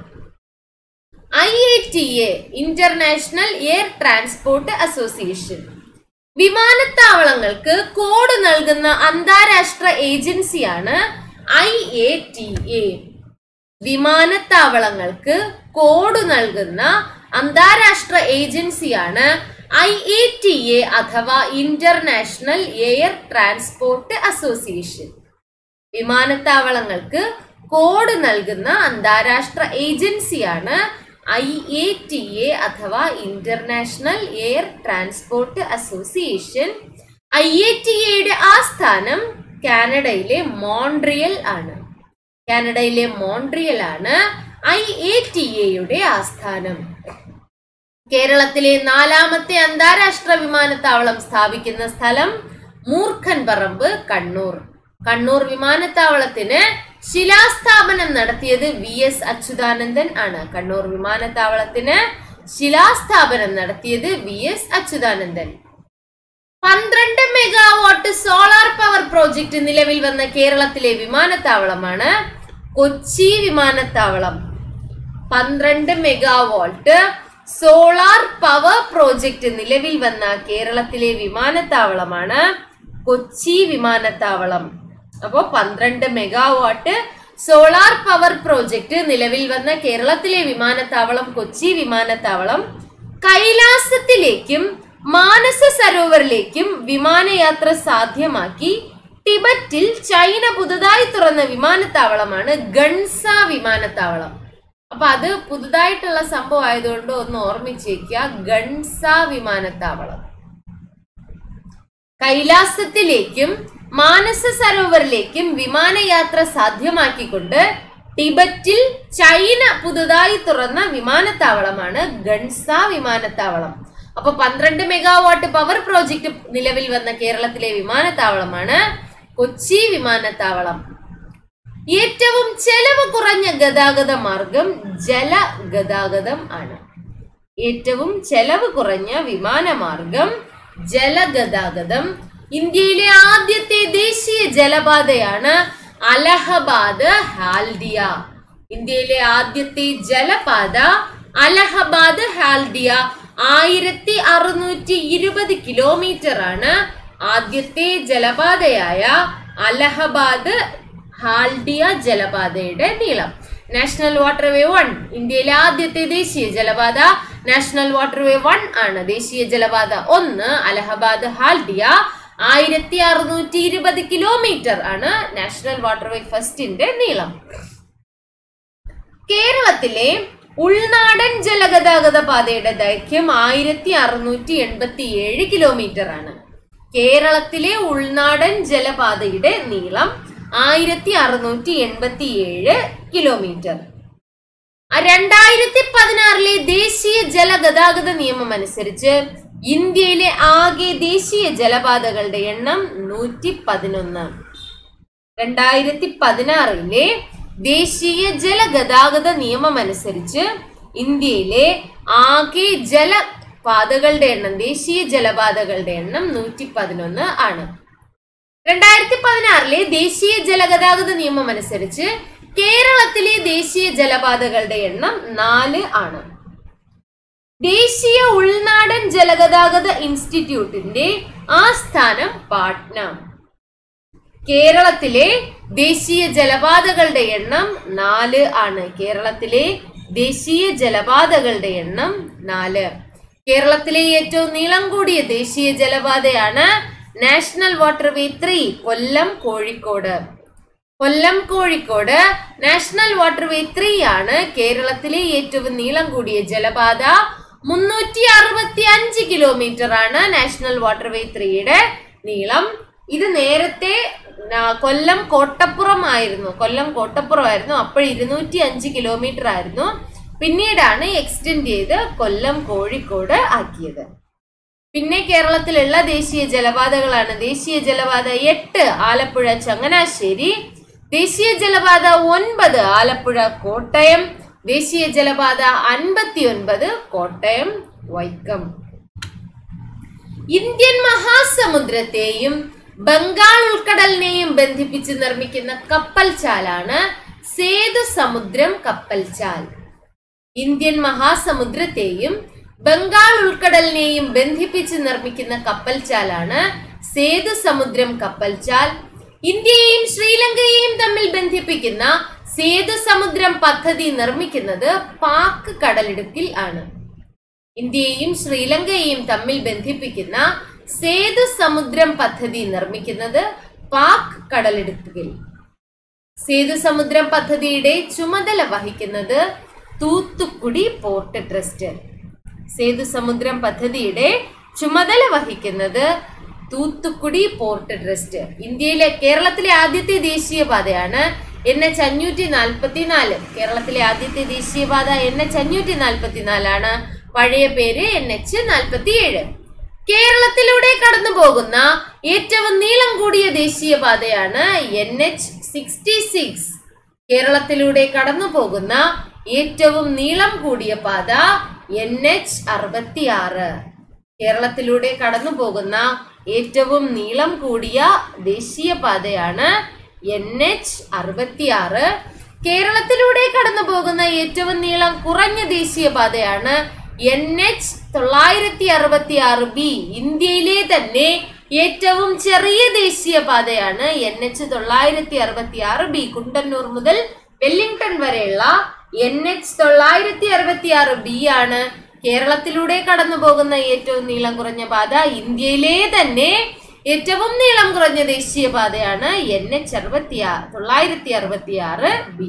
I A T A International Air Transport Association വിമാനത്താവളങ്ങൾക്ക് കോഡ് നൽകുന്ന അന്താരാഷ്ട്ര ഏജൻസിയാണ് ഐ എ ടി എ വിമാനത്താവളങ്ങൾക്ക് കോഡ് നൽകുന്ന അന്താരാഷ്ട്ര ഏജൻസിയാണ് ഐ എ ടി എ അഥവാ ഇന്റർനാഷണൽ എയർ ട്രാൻസ്പോർട്ട് അസോസിയേഷൻ വിമാനത്താവളങ്ങൾക്ക് കോഡ് നൽകുന്ന അന്താരാഷ്ട്ര ഏജൻസിയാണ് ഐ എ ടി എ അഥവാ International Air Transport Association I A T എയുടെ ആസ്ഥാനം കാനഡയിലെ മോൺട്രിയൽ ആണ് കാനഡയിലെ മോൺട്രിയൽ ആണ് ഐ എ ടി എയുടെ ആസ്ഥാനം കേരളത്തിലെ നാലാമത്തെ അന്താരാഷ്ട്ര വിമാനത്താവളം സ്ഥാപിക്കുന്ന സ്ഥലം മൂർഖൻ പറമ്പ് കണ്ണൂർ കണ്ണൂർ വിമാനത്താവളത്തിന് ശിലാസ്ഥാപനം നടത്തിയത് വി എസ് അച്യുതാനന്ദൻ ആണ് കണ്ണൂർ വിമാനത്താവളത്തിന് ശിലാസ്ഥാപനം നടത്തിയത് വി എസ് അച്യുതാനന്ദൻ പന്ത്രണ്ട് മെഗാവാട്ട് സോളാർ പവർ പ്രോജക്റ്റ് നിലവിൽ വന്ന കേരളത്തിലെ വിമാനത്താവളമാണ് കൊച്ചി വിമാനത്താവളം പന്ത്രണ്ട് മെഗാവാട്ട് സോളാർ പവർ പ്രോജക്റ്റ് നിലവിൽ വന്ന കേരളത്തിലെ വിമാനത്താവളമാണ് കൊച്ചി വിമാനത്താവളം അപ്പോൾ പന്ത്രണ്ട് മെഗാവാട്ട് സോളാർ പവർ പ്രോജക്റ്റ് നിലവിൽ വന്ന കേരളത്തിലെ വിമാനത്താവളം കൊച്ചി വിമാനത്താവളം കൈലാസത്തിലേക്കും മാനസ സരോവറിലേക്കും വിമാനയാത്ര സാധ്യമാക്കി ടിബറ്റിൽ ചൈന പുതുതായി തുറന്ന വിമാനത്താവളമാണ് ഗൺസ വിമാനത്താവളം അപ്പൊ അത് പുതുതായിട്ടുള്ള സംഭവം ആയതുകൊണ്ട് ഒന്ന് ഓർമ്മിച്ചേക്കുക ഗൺസ വിമാനത്താവളം കൈലാസത്തിലേക്കും മാനസ സരോവറിലേക്കും വിമാനയാത്ര സാധ്യമാക്കിക്കൊണ്ട് ടിബറ്റിൽ ചൈന പുതുതായി തുറന്ന വിമാനത്താവളമാണ് ഗൺസ വിമാനത്താവളം അപ്പൊ പന്ത്രണ്ട് മെഗാവാട്ട് പവർ പ്രോജക്റ്റ് നിലവിൽ വന്ന കേരളത്തിലെ വിമാനത്താവളമാണ് കൊച്ചി വിമാനത്താവളം ഏറ്റവും ചെലവ് കുറഞ്ഞ ഗതാഗത മാർഗം ജലഗതാഗതം ആണ് ഏറ്റവും ചെലവ് കുറഞ്ഞ വിമാനമാർഗം ജലഗതാഗതം ഇന്ത്യയിലെ ആദ്യത്തെ ദേശീയ ജലപാതയാണ് അലഹബാദ് ഹാൽഡിയ ഇന്ത്യയിലെ ആദ്യത്തെ ജലപാത അലഹബാദ് ഹാൽഡിയ ആയിരത്തി അറുന്നൂറ്റി ഇരുപത് കിലോമീറ്റർ ആണ് ആദ്യത്തെ ജലപാതയായ അലഹബാദ് ഹാൽഡിയ ജലപാതയുടെ നീളം നാഷണൽ വാട്ടർവേ വൺ ഇന്ത്യയിലെ ആദ്യത്തെ ദേശീയ ജലപാത നാഷണൽ വാട്ടർവേ വൺ ആണ് ദേശീയ ജലപാത ഒന്ന് അലഹബാദ് ഹാൽഡിയ ആയിരത്തി അറുന്നൂറ്റി ഇരുപത് കിലോമീറ്റർ ആണ് നാഷണൽ വാട്ടർവേ ഫസ്റ്റിന്റെ നീളം കേരളത്തിലെ ഉൾനാടൻ ജലഗതാഗത പാതയുടെ ദൈർഘ്യം ആയിരത്തി അറുന്നൂറ്റി എൺപത്തി ഏഴ് കിലോമീറ്റർ ആണ് കേരളത്തിലെ ഉൾനാടൻ ജലപാതയുടെ നീളം ആയിരത്തി അറുന്നൂറ്റി എൺപത്തി ഏഴ് കിലോമീറ്റർ രണ്ടായിരത്തി പതിനാറിലെ ദേശീയ ജലഗതാഗത നിയമം അനുസരിച്ച് ഇന്ത്യയിലെ ആകെ ദേശീയ ജലപാതകളുടെ എണ്ണം നൂറ്റി പതിനൊന്ന് രണ്ടായിരത്തി പതിനാറിലെ ദേശീയ ജലഗതാഗത നിയമം അനുസരിച്ച് ഇന്ത്യയിലെ ആകെ ജലപാതകളുടെ എണ്ണം ദേശീയ ജലപാതകളുടെ എണ്ണം നൂറ്റി പതിനൊന്ന് ആണ് രണ്ടായിരത്തി പതിനാറിലെ ദേശീയ ജലഗതാഗത നിയമം അനുസരിച്ച് കേരളത്തിലെ ദേശീയ ജലപാതകളുടെ എണ്ണം നാല് ആണ് ദേശീയ ഉൾനാടൻ ജലഗതാഗത ഇൻസ്റ്റിറ്റ്യൂട്ടിന്റെ ആസ്ഥാനം പാട്ന കേരളത്തിലെ ദേശീയ ജലപാതകളുടെ എണ്ണം നാല് ആണ് കേരളത്തിലെ ദേശീയ ജലപാതകളുടെ എണ്ണം നാല് കേരളത്തിലെ ഏറ്റവും നീളം കൂടിയ ദേശീയ ജലപാതയാണ് National Waterway three Kollam Kozhikode Kollam Kozhikode National Waterway three ആണ് കേരളത്തിലെ ഏറ്റവും നീളം കൂടിയ ജലപാത മുന്നൂറ്റി അറുപത്തി അഞ്ച് കിലോമീറ്റർ ആണ് നാഷണൽ വാട്ടർവേ ത്രീയുടെ നീളം ഇത് നേരത്തെ ന- കൊല്ലം കോട്ടപ്പുറം ആയിരുന്നു കൊല്ലം കോട്ടപ്പുറം ആയിരുന്നു അപ്പോൾ ഇരുന്നൂറ്റി അഞ്ച് കിലോമീറ്റർ ആയിരുന്നു പിന്നീടാണ് എക്സ്റ്റെൻഡ് ചെയ്ത് കൊല്ലം കോഴിക്കോട് ആക്കിയത് പിന്നെ കേരളത്തിലുള്ള ദേശീയ ജലപാതകളാണ് ദേശീയ ജലപാത എട്ട് ആലപ്പുഴ ചങ്ങനാശ്ശേരി ദേശീയ ജലപാത ഒൻപത് ആലപ്പുഴ കോട്ടയം ദേശീയ ജലപാത അൻപത്തി ഒൻപത് കോട്ടയം വൈക്കം ഇന്ത്യൻ മഹാസമുദ്രത്തെയും ബംഗാൾ ഉൾക്കടലിനെയും ബന്ധിപ്പിച്ച് നിർമ്മിക്കുന്ന കപ്പൽ ചാലാണ് സേതു സമുദ്രം കപ്പൽ ചാൽ ഇന്ത്യൻ മഹാസമുദ്രത്തെയും ബംഗാൾ ഉൾക്കടലിനെയും ബന്ധിപ്പിച്ച് നിർമ്മിക്കുന്ന കപ്പൽ ചാലാണ് സേതു സമുദ്രം കപ്പൽ ചാൽ ഇന്ത്യയെയും ശ്രീലങ്കയെയും തമ്മിൽ ബന്ധിപ്പിക്കുന്ന സേതു സമുദ്രം പദ്ധതി നിർമ്മിക്കുന്നത് പാക് കടലിടുക്കിൽ ആണ് ഇന്ത്യയെയും ശ്രീലങ്കയെയും തമ്മിൽ ബന്ധിപ്പിക്കുന്ന സേതു സമുദ്രം പദ്ധതി നിർമ്മിക്കുന്നത് പാക് കടലിടുക്കിൽ സേതു സമുദ്രം പദ്ധതിയുടെ ചുമതല വഹിക്കുന്നത് തൂത്തുക്കുടി പോർട്ട് ട്രസ്റ്റ് സേതു സമുദ്രം പദ്ധതിയുടെ ചുമതല വഹിക്കുന്നത് തൂത്തുക്കുടി പോർട്ട് ട്രസ്റ്റ് ഇന്ത്യയിലെ കേരളത്തിലെ ആദ്യത്തെ ദേശീയപാതയാണ് എൻ എച്ച് അഞ്ഞൂറ്റി നാൽപ്പത്തിനാല് കേരളത്തിലെ ആദ്യത്തെ ദേശീയപാത എൻ എച്ച് അഞ്ഞൂറ്റി നാൽപ്പത്തിനാലാണ് പഴയ പേര് എൻ എച്ച് നാൽപ്പത്തിയേഴ് കേരളത്തിലൂടെ കടന്നു പോകുന്ന ഏറ്റവും നീളം കൂടിയ ദേശീയപാതയാണ് എൻ എച്ച് സിക്സ്റ്റി സിക്സ് കേരളത്തിലൂടെ കടന്നു പോകുന്ന ഏറ്റവും നീളം കൂടിയ പാത എൻ എച്ച് അറുപത്തിയാറ് കേരളത്തിലൂടെ കടന്നു പോകുന്ന ഏറ്റവും നീളം കൂടിയ ദേശീയപാതയാണ് എൻ എച്ച് അറുപത്തിയാറ് കേരളത്തിലൂടെ കടന്നു പോകുന്ന ഏറ്റവും നീളം കുറഞ്ഞ ദേശീയപാതയാണ് എൻ എച്ച് തൊള്ളായിരത്തി അറുപത്തി ആറ് ബി ഇന്ത്യയിലെ തന്നെ ഏറ്റവും ചെറിയ ദേശീയപാതയാണ് എൻ എച്ച് തൊള്ളായിരത്തി അറുപത്തി ആറ് ബി കുണ്ടന്നൂർ മുതൽ വെല്ലിംഗ്ടൺ വരെയുള്ള എൻ എച്ച് തൊള്ളായിരത്തി അറുപത്തി ആറ് ബി ആണ് കേരളത്തിലൂടെ കടന്നു പോകുന്ന ഏറ്റവും നീളം കുറഞ്ഞ പാത ഇന്ത്യയിലെ തന്നെ ഏറ്റവും നീളം കുറഞ്ഞ ദേശീയപാതയാണ് എൻ എച്ച് അറുപത്തി ആറ് തൊള്ളായിരത്തി അറുപത്തി ആറ് B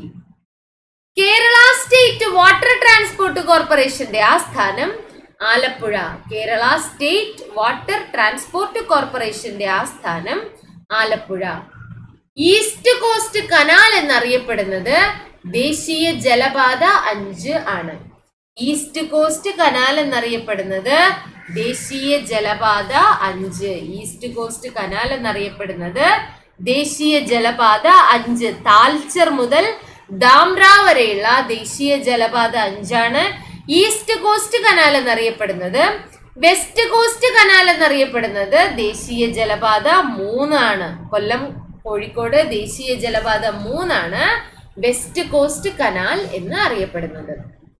Kerala State Water Transport കോർപ്പറേഷന്റെ ആസ്ഥാനം Alappuzha Kerala State Water Transport കോർപ്പറേഷന്റെ ആസ്ഥാനം ആലപ്പുഴ ഈസ്റ്റ് കോസ്റ്റ് കനാൽ എന്നറിയപ്പെടുന്നത് ദേശീയ ജലപാത അഞ്ച് ആണ് ഈസ്റ്റ് കോസ്റ്റ് കനാൽ എന്നറിയപ്പെടുന്നത് ദേശീയ ജലപാത അഞ്ച് ഈസ്റ്റ് കോസ്റ്റ് കനാൽ എന്നറിയപ്പെടുന്നത് ദേശീയ ജലപാത അഞ്ച് താൽച്ചർ മുതൽ ദാംറ വരെയുള്ള ദേശീയ ജലപാത അഞ്ചാണ് ഈസ്റ്റ് കോസ്റ്റ് കനാൽ എന്നറിയപ്പെടുന്നത് വെസ്റ്റ് കോസ്റ്റ് കനാൽ എന്നറിയപ്പെടുന്നത് ദേശീയ ജലപാത മൂന്നാണ് കൊല്ലം കോഴിക്കോട് ദേശീയ ജലപാത മൂന്നാണ് വെസ്റ്റ് കോസ്റ്റ് കനാൽ എന്ന് അറിയപ്പെടുന്നത്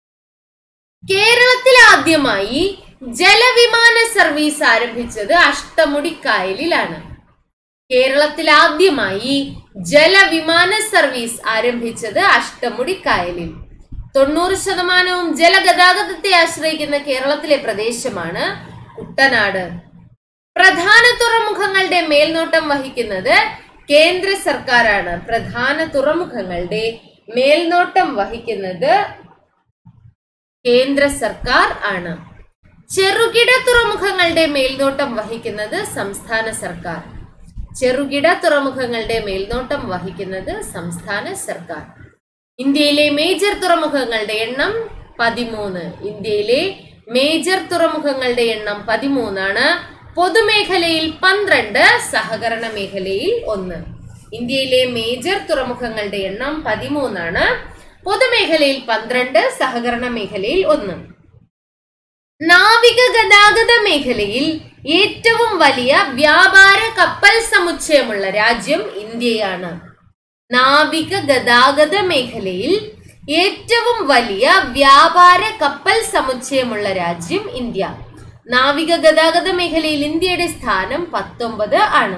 കേരളത്തിൽ ആദ്യമായി ജലവിമാന സർവീസ് ആരംഭിച്ചത് അഷ്ടമുടിക്കായലിലാണ് കേരളത്തിൽ ആദ്യമായി ജലവിമാന സർവീസ് ആരംഭിച്ചത് അഷ്ടമുടിക്കായലിൽ തൊണ്ണൂറ് ശതമാനവും ജലഗതാഗതത്തെ ആശ്രയിക്കുന്ന കേരളത്തിലെ പ്രദേശമാണ് കുട്ടനാട് പ്രധാന തുറമുഖങ്ങളുടെ മേൽനോട്ടം വഹിക്കുന്നത് കേന്ദ്ര സർക്കാരാണ് പ്രധാന തുറമുഖങ്ങളുടെ മേൽനോട്ടം വഹിക്കുന്നത് കേന്ദ്ര സർക്കാർ ആണ് ചെറുകിട തുറമുഖങ്ങളുടെ മേൽനോട്ടം വഹിക്കുന്നത് സംസ്ഥാന സർക്കാർ ചെറുകിട തുറമുഖങ്ങളുടെ മേൽനോട്ടം വഹിക്കുന്നത് സംസ്ഥാന സർക്കാർ ഇന്ത്യയിലെ മേജർ തുറമുഖങ്ങളുടെ എണ്ണം പതിമൂന്ന് ഇന്ത്യയിലെ മേജർ തുറമുഖങ്ങളുടെ എണ്ണം പതിമൂന്നാണ് പൊതുമേഖലയിൽ പന്ത്രണ്ട് സഹകരണ മേഖലയിൽ ഒന്ന് ഇന്ത്യയിലെ മേജർ തുറമുഖങ്ങളുടെ എണ്ണം പതിമൂന്നാണ് പൊതുമേഖലയിൽ പന്ത്രണ്ട് സഹകരണ മേഖലയിൽ ഒന്ന് നാവിക ഗതാഗത മേഖലയിൽ ഏറ്റവും വലിയ വ്യാപാര കപ്പൽ സമുച്ചയമുള്ള രാജ്യം ഇന്ത്യയാണ് നാവിക ഗതാഗത മേഖലയിൽ ഏറ്റവും വലിയ വ്യാപാര കപ്പൽ സമുച്ചയമുള്ള രാജ്യം ഇന്ത്യ നാവിക ഗതാഗത മേഖലയിൽ ഇന്ത്യയുടെ സ്ഥാനം പത്തൊമ്പത് ആണ്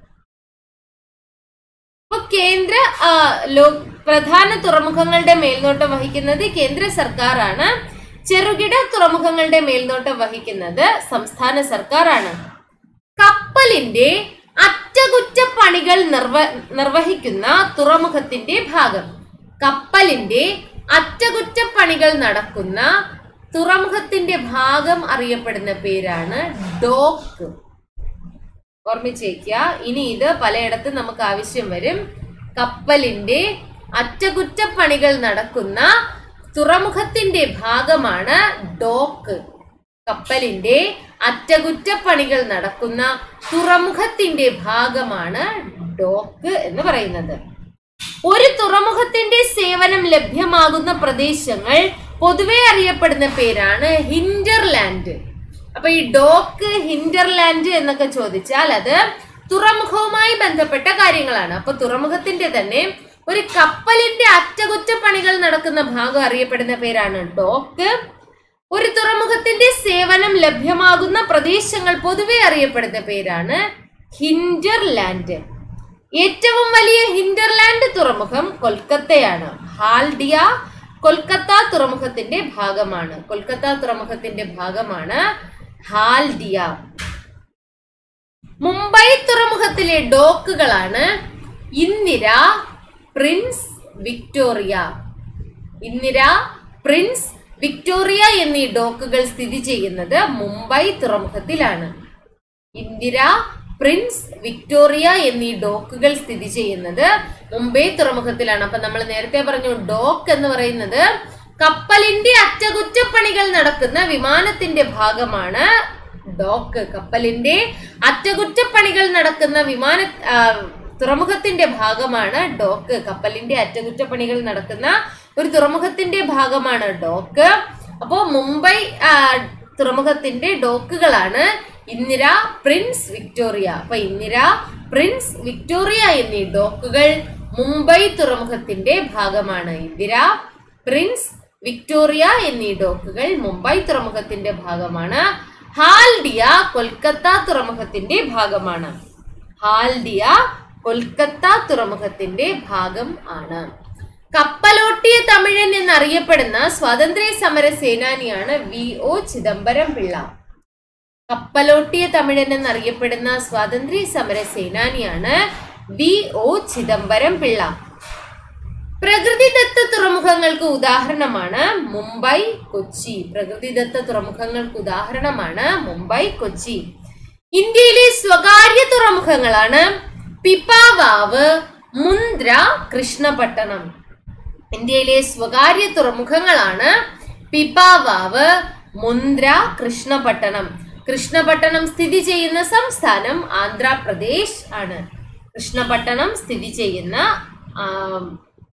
ഇപ്പൊ കേന്ദ്ര ആ, ലോ പ്രധാന തുറമുഖങ്ങളുടെ മേൽനോട്ടം വഹിക്കുന്നത് കേന്ദ്ര സർക്കാരാണ് ചെറുകിട തുറമുഖങ്ങളുടെ മേൽനോട്ടം വഹിക്കുന്നത് സംസ്ഥാന സർക്കാരാണ് കപ്പലിന്റെ അറ്റകുറ്റപ്പണികൾ നിർവ നിർവഹിക്കുന്ന തുറമുഖത്തിന്റെ ഭാഗം കപ്പലിന്റെ അറ്റകുറ്റപ്പണികൾ നടക്കുന്ന തുറമുഖത്തിന്റെ ഭാഗം അറിയപ്പെടുന്ന പേരാണ് ഡോക്ക് ഓർമ്മിച്ചേക്കുക ഇനി ഇത് പലയിടത്തും നമുക്ക് ആവശ്യം വരും കപ്പലിന്റെ അറ്റകുറ്റപ്പണികൾ നടക്കുന്ന തുറമുഖത്തിന്റെ ഭാഗമാണ് ഡോക്ക് കപ്പലിന്റെ അറ്റകുറ്റപ്പണികൾ നടക്കുന്ന തുറമുഖത്തിന്റെ ഭാഗമാണ് ഡോക്ക് എന്ന് പറയുന്നത് ഒരു തുറമുഖത്തിന്റെ സേവനം ലഭ്യമാകുന്ന പ്രദേശങ്ങൾ പൊതുവെ അറിയപ്പെടുന്ന പേരാണ് ഹിൻഡർലാൻഡ് അപ്പൊ ഈ ഡോക്ക് ഹിൻഡർലാൻഡ് എന്നൊക്കെ ചോദിച്ചാൽ അത് തുറമുഖവുമായി ബന്ധപ്പെട്ട കാര്യങ്ങളാണ് അപ്പൊ തുറമുഖത്തിന്റെ തന്നെ ഒരു കപ്പലിന്റെ അറ്റകുറ്റപ്പണികൾ നടക്കുന്ന ഭാഗം അറിയപ്പെടുന്ന പേരാണ് ഡോക്ക് ഒരു തുറമുഖത്തിന്റെ സേവനം ലഭ്യമാകുന്ന പ്രദേശങ്ങൾ പൊതുവെ അറിയപ്പെടുന്ന പേരാണ് ഹിൻഡർലാൻഡ് ഏറ്റവും വലിയ ഹിൻഡർലാൻഡ് തുറമുഖം കൊൽക്കത്തയാണ് ഹാൽഡിയ കൊൽക്കത്ത തുറമുഖത്തിന്റെ ഭാഗമാണ് കൊൽക്കത്ത തുറമുഖത്തിന്റെ ഭാഗമാണ് ഹാൽഡിയ മുംബൈ തുറമുഖത്തിലെ ഡോക്കുകളാണ് Indira Prince Victoria Indira Prince Victoria എന്നീ ഡോക്കുകൾ സ്ഥിതി ചെയ്യുന്നത് മുംബൈ തുറമുഖത്തിലാണ് ഇന്ദിര പ്രിൻസ് വിക്ടോറിയ എന്നീ ഡോക്കുകൾ സ്ഥിതി ചെയ്യുന്നത് മുംബൈ തുറമുഖത്തിലാണ് അപ്പൊ നമ്മൾ നേരത്തെ പറഞ്ഞു ഡോക്ക് എന്ന് പറയുന്നത് കപ്പലിന്റെ അറ്റകുറ്റപ്പണികൾ നടക്കുന്ന വിമാനത്തിന്റെ ഭാഗമാണ് ഡോക്ക് കപ്പലിന്റെ അറ്റകുറ്റപ്പണികൾ നടക്കുന്ന വിമാന ആ, തുറമുഖത്തിന്റെ ഭാഗമാണ് ഡോക്ക് കപ്പലിന്റെ അറ്റകുറ്റപ്പണികൾ നടക്കുന്ന ഒരു തുറമുഖത്തിന്റെ ഭാഗമാണ് ഡോക്ക് അപ്പോ മുംബൈ ആ, തുറമുഖത്തിന്റെ ഡോക്കുകളാണ് ഇന്ദിര പ്രിൻസ് വിക്ടോറിയ അപ്പൊ ഇന്ദിര പ്രിൻസ് വിക്ടോറിയ എന്നീ ഡോക്കുകൾ മുംബൈ തുറമുഖത്തിന്റെ ഭാഗമാണ് ഇന്ദിര പ്രിൻസ് വിക്ടോറിയ എന്നീ ഡോക്കുകൾ മുംബൈ തുറമുഖത്തിന്റെ ഭാഗമാണ് ഹാൽഡിയ കൊൽക്കത്ത തുറമുഖത്തിന്റെ ഭാഗമാണ് ഹാൽഡിയ കൊൽക്കത്ത തുറമുഖത്തിന്റെ ഭാഗം ആണ് കപ്പലോട്ടിയ തമിഴൻ എന്നറിയപ്പെടുന്ന സ്വാതന്ത്ര്യ സമര സേനാനിയാണ് വി ഒ ചിദംബരം പിള്ള കപ്പലോട്ടിയ തമിഴൻ എന്നറിയപ്പെടുന്ന സ്വാതന്ത്ര്യ സമര സേനാനിയാണ് വി ഒ ചിദംബരം പിള്ള പ്രകൃതിദത്ത തുറമുഖങ്ങൾക്ക് ഉദാഹരണമാണ് മുംബൈ കൊച്ചി പ്രകൃതിദത്ത തുറമുഖങ്ങൾക്ക് ഉദാഹരണമാണ് മുംബൈ കൊച്ചി ഇന്ത്യയിലെ സ്വകാര്യ തുറമുഖങ്ങളാണ് പിപ്പാവാവ് മുന്ദ്ര കൃഷ്ണപട്ടണം ഇന്ത്യയിലെ സ്വകാര്യ തുറമുഖങ്ങളാണ് പിപ്പാവാവ് മുന്ദ്ര കൃഷ്ണപട്ടണം കൃഷ്ണപട്ടണം സ്ഥിതി ചെയ്യുന്ന സംസ്ഥാനം ആന്ധ്രാപ്രദേശ് ആണ് കൃഷ്ണപട്ടണം സ്ഥിതി ചെയ്യുന്ന ആം,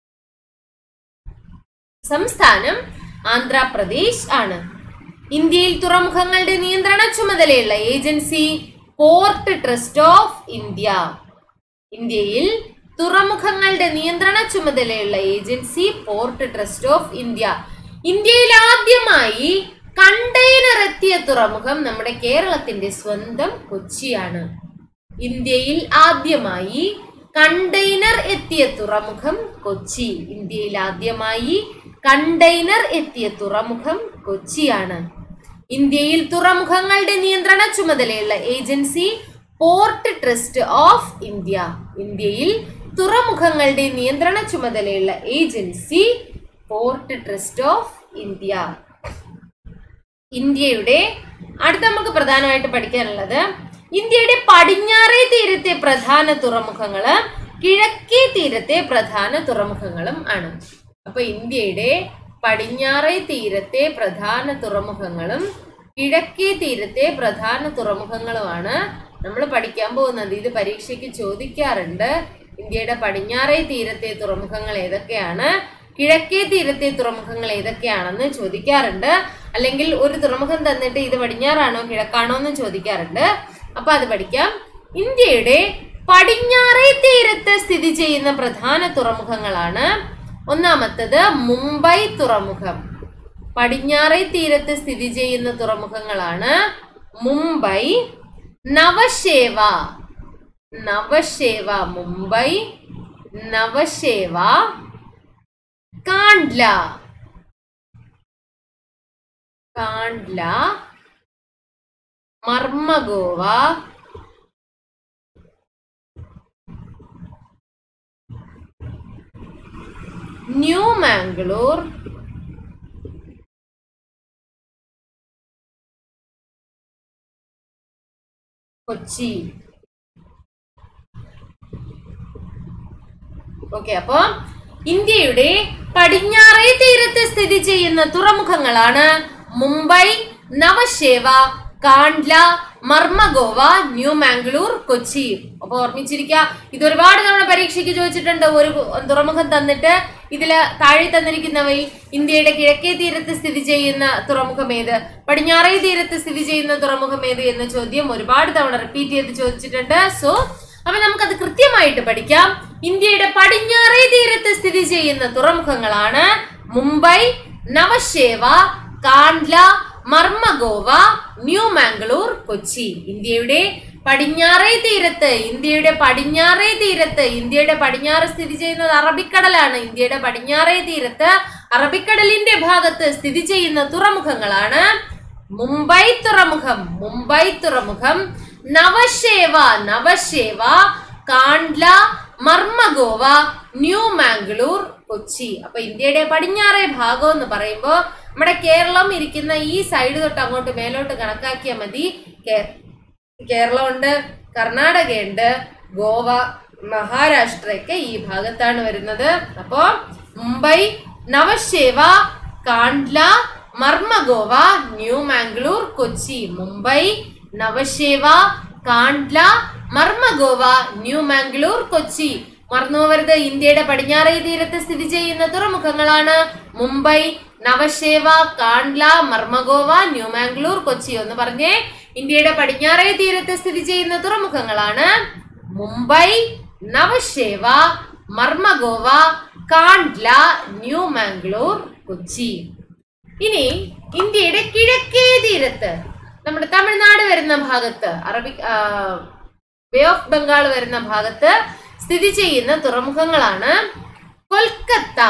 സംസ്ഥാനം ആന്ധ്രാപ്രദേശ് ആണ് ഇന്ത്യയിൽ തുറമുഖങ്ങളുടെ നിയന്ത്രണ ചുമതലയുള്ള ഏജൻസി പോർട്ട് ട്രസ്റ്റ് ഓഫ് ഇന്ത്യ ഇന്ത്യയിൽ തുറമുഖങ്ങളുടെ നിയന്ത്രണ ചുമതലയുള്ള ഏജൻസി പോർട്ട് ട്രസ്റ്റ് ഓഫ് ഇന്ത്യ ഇന്ത്യയിൽ ആദ്യമായി കണ്ടെയ്നർ എത്തിയ തുറമുഖം നമ്മുടെ കേരളത്തിന്റെ സ്വന്തം കൊച്ചിയാണ് ഇന്ത്യയിൽ ആദ്യമായി കണ്ടെയ്നർ എത്തിയ തുറമുഖം കൊച്ചി ഇന്ത്യയിൽ ആദ്യമായി കണ്ടെയ്നർ എത്തിയ തുറമുഖം കൊച്ചിയാണ് ഇന്ത്യയിൽ തുറമുഖങ്ങളുടെ നിയന്ത്രണ ചുമതലയുള്ള ഏജൻസി പോർട്ട് ട്രസ്റ്റ് ഓഫ് ഇന്ത്യ ഇന്ത്യയിൽ തുറമുഖങ്ങളുടെ നിയന്ത്രണ ചുമതലയുള്ള ഏജൻസി പോർട്ട് ട്രസ്റ്റ് ഓഫ് ഇന്ത്യ ഇന്ത്യയുടെ അടുത്ത നമുക്ക് പ്രധാനമായിട്ട് പഠിക്കാനുള്ളത് ഇന്ത്യയുടെ പടിഞ്ഞാറേ തീരത്തെ പ്രധാന തുറമുഖങ്ങള് കിഴക്കേ തീരത്തെ പ്രധാന തുറമുഖങ്ങളും ആണ് അപ്പൊ ഇന്ത്യയുടെ പടിഞ്ഞാറേ തീരത്തെ പ്രധാന തുറമുഖങ്ങളും കിഴക്കേ തീരത്തെ പ്രധാന തുറമുഖങ്ങളുമാണ് നമ്മൾ പഠിക്കാൻ പോകുന്നത് ഇത് പരീക്ഷയ്ക്ക് ചോദിക്കാറുണ്ട് ഇന്ത്യയുടെ പടിഞ്ഞാറേ തീരത്തെ തുറമുഖങ്ങൾ ഏതൊക്കെയാണ് കിഴക്കേ തീരത്തെ തുറമുഖങ്ങൾ ഏതൊക്കെയാണെന്ന് ചോദിക്കാറുണ്ട് അല്ലെങ്കിൽ ഒരു തുറമുഖം തന്നിട്ട് ഇത് പടിഞ്ഞാറാണോ കിഴക്കാണോ എന്ന് ചോദിക്കാറുണ്ട് അപ്പൊ അത് പഠിക്കാം ഇന്ത്യയുടെ പടിഞ്ഞാറേ തീരത്ത് സ്ഥിതി ചെയ്യുന്ന പ്രധാന തുറമുഖങ്ങളാണ് ഒന്നാമത്തത് മുംബൈ തുറമുഖം പടിഞ്ഞാറേ തീരത്ത് സ്ഥിതി ചെയ്യുന്ന തുറമുഖങ്ങളാണ് മുംബൈ നവശേവ നവശേവ മുംബൈ നവശേവ കാണ്ട്ല കാണ്ട്ല മർമഗോവ ന്യൂ മാംഗ്ലൂർ കൊച്ചി ഓക്കെ അപ്പൊ ഇന്ത്യയുടെ പടിഞ്ഞാറേ തീരത്ത് സ്ഥിതി ചെയ്യുന്ന തുറമുഖങ്ങളാണ് മുംബൈ നവശേവ കാണ്ട്ല മർമഗോവ ന്യൂ മാംഗ്ലൂർ കൊച്ചി അപ്പൊ ഓർമ്മിച്ചിരിക്കുക ഇത് ഒരുപാട് തവണ പരീക്ഷയ്ക്ക് ചോദിച്ചിട്ടുണ്ട് ഒരു തുറമുഖം തന്നിട്ട് ഇതില് താഴെ തന്നിരിക്കുന്നവയിൽ ഇന്ത്യയുടെ കിഴക്കേ തീരത്ത് സ്ഥിതി ചെയ്യുന്ന തുറമുഖം ഏത് പടിഞ്ഞാറേ തീരത്ത് സ്ഥിതി ചെയ്യുന്ന തുറമുഖം ഏത് എന്ന ചോദ്യം ഒരുപാട് തവണ റിപ്പീറ്റ് ചെയ്ത് ചോദിച്ചിട്ടുണ്ട് സോ അപ്പൊ നമുക്കത് കൃത്യമായിട്ട് പഠിക്കാം ഇന്ത്യയുടെ പടിഞ്ഞാറേ തീരത്ത് സ്ഥിതി ചെയ്യുന്ന തുറമുഖങ്ങളാണ് മുംബൈ നവശേവ കാണ്ട്ല മർമഗോവ ന്യൂ മാംഗ്ലൂർ കൊച്ചി ഇന്ത്യയുടെ പടിഞ്ഞാറേ തീരത്ത് ഇന്ത്യയുടെ പടിഞ്ഞാറേ തീരത്ത് ഇന്ത്യയുടെ പടിഞ്ഞാറ് സ്ഥിതി ചെയ്യുന്നത് അറബിക്കടലാണ് ഇന്ത്യയുടെ പടിഞ്ഞാറേ തീരത്ത് അറബിക്കടലിന്റെ ഭാഗത്ത് സ്ഥിതി ചെയ്യുന്ന തുറമുഖങ്ങളാണ് മുംബൈ തുറമുഖം മുംബൈ തുറമുഖം നവശേവ നവശേവ കാണ്ട്ല മർമഗോവ ന്യൂ മാംഗ്ലൂർ കൊച്ചി അപ്പൊ ഇന്ത്യയുടെ പടിഞ്ഞാറേ ഭാഗം എന്ന് പറയുമ്പോൾ നമ്മുടെ കേരളം ഇരിക്കുന്ന ഈ സൈഡ് തൊട്ട് അങ്ങോട്ട് മേലോട്ട് കണക്കാക്കിയാൽ മതി കേ- കേരളമുണ്ട് കർണാടകയുണ്ട് ഗോവ മഹാരാഷ്ട്രയൊക്കെ ഈ ഭാഗത്താണ് വരുന്നത് അപ്പോ മുംബൈ നവശേവ കാണ്ട്ല മർമഗോവ ന്യൂ മാംഗ്ലൂർ കൊച്ചി മുംബൈ നവശേവ കാണ്ട്ല മർമഗോവ ന്യൂ മാംഗ്ലൂർ കൊച്ചി മറന്നുപോകരുത് ഇന്ത്യയുടെ പടിഞ്ഞാറേ തീരത്ത് സ്ഥിതി ചെയ്യുന്ന തുറമുഖങ്ങളാണ് മുംബൈ നവശേവ കാണ്ട്ല മർമഗോവ ന്യൂ മാംഗ്ലൂർ കൊച്ചി എന്ന് പറഞ്ഞേ ഇന്ത്യയുടെ പടിഞ്ഞാറേ തീരത്ത് സ്ഥിതി ചെയ്യുന്ന തുറമുഖങ്ങളാണ് മുംബൈ നവശേവ മർമഗോവ കാണ്ട്ല ന്യൂ മാംഗ്ലൂർ കൊച്ചി ഇനി ഇന്ത്യയുടെ കിഴക്കേ തീരത്ത് നമ്മുടെ തമിഴ്നാട് വരുന്ന ഭാഗത്ത് അറബി ബേ ഓഫ് ബംഗാൾ വരുന്ന ഭാഗത്ത് സ്ഥിതി ചെയ്യുന്ന തുറമുഖങ്ങളാണ് കൊൽക്കത്ത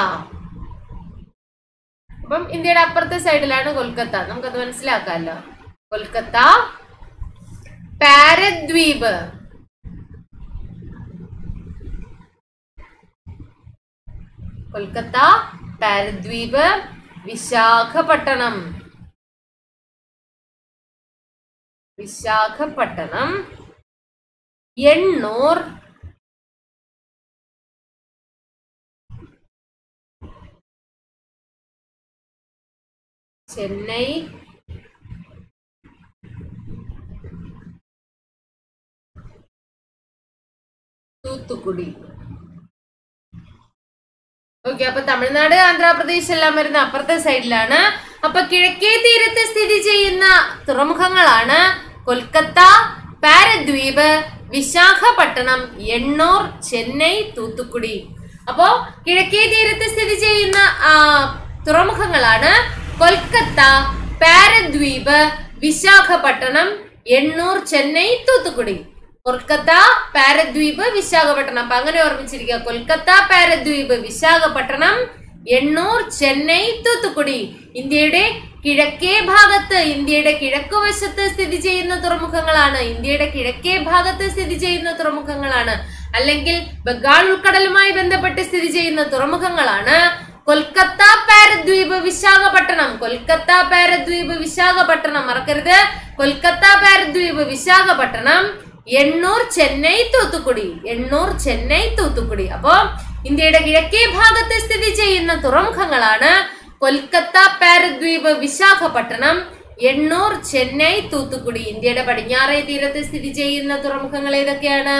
അപ്പം ഇന്ത്യയുടെ അപ്പുറത്തെ സൈഡിലാണ് കൊൽക്കത്ത നമുക്കത് മനസ്സിലാക്കാമല്ലോ കൊൽക്കത്ത പാരദ്വീപ് കൊൽക്കത്ത പാരദ്വീപ് വിശാഖപട്ടണം വിശാഖപട്ടണം എണ്ണൂർ ചെന്നൈ തൂത്തുക്കുടി ഓക്കെ അപ്പൊ തമിഴ്നാട് ആന്ധ്രാപ്രദേശ് എല്ലാം വരുന്ന അപ്പുറത്തെ സൈഡിലാണ് അപ്പൊ കിഴക്കേ തീരത്ത് സ്ഥിതി ചെയ്യുന്ന തുറമുഖങ്ങളാണ് കൊൽക്കത്ത പാരദ്വീപ് വിശാഖപട്ടണം എണ്ണൂർ ചെന്നൈ തൂത്തുക്കുടി അപ്പോ കിഴക്കേ തീരത്ത് സ്ഥിതി ചെയ്യുന്ന ആ, തുറമുഖങ്ങളാണ് കൊൽക്കത്ത പാരദ്വീപ് വിശാഖപട്ടണം എണ്ണൂർ ചെന്നൈ തൂത്തുക്കുടി കൊൽക്കത്ത പാരദ്വീപ് വിശാഖപട്ടണം അപ്പൊ അങ്ങനെ ഓർമ്മിച്ചിരിക്കുക കൊൽക്കത്ത പാരദ്വീപ് വിശാഖപട്ടണം എണ്ണൂർ ചെന്നൈ തൂത്തുക്കുടി ഇന്ത്യയുടെ കിഴക്കേ ഭാഗത്ത് ഇന്ത്യയുടെ കിഴക്ക് വശത്ത് സ്ഥിതി ചെയ്യുന്ന തുറമുഖങ്ങളാണ് ഇന്ത്യയുടെ കിഴക്കേ ഭാഗത്ത് സ്ഥിതി ചെയ്യുന്ന തുറമുഖങ്ങളാണ് അല്ലെങ്കിൽ ബംഗാൾ ഉൾക്കടലുമായി ബന്ധപ്പെട്ട് സ്ഥിതി ചെയ്യുന്ന തുറമുഖങ്ങളാണ് കൊൽക്കത്ത പാരദ്വീപ് വിശാഖപട്ടണം കൊൽക്കത്ത പാരദ്വീപ് വിശാഖപട്ടണം മറക്കരുത് കൊൽക്കത്ത പാരദ്വീപ് വിശാഖപട്ടണം എണ്ണൂർ ചെന്നൈ തൂത്തുക്കുടി എണ്ണൂർ ചെന്നൈ തൂത്തുക്കുടി അപ്പോ ഇന്ത്യയുടെ കിഴക്കേ ഭാഗത്ത് സ്ഥിതി ചെയ്യുന്ന തുറമുഖങ്ങളാണ് കൊൽക്കത്ത പാരദ്വീപ് വിശാഖപട്ടണം എണ്ണൂർ ചെന്നൈ തൂത്തുക്കുടി ഇന്ത്യയുടെ പടിഞ്ഞാറേ തീരത്ത് സ്ഥിതി ചെയ്യുന്ന തുറമുഖങ്ങൾ ഏതൊക്കെയാണ്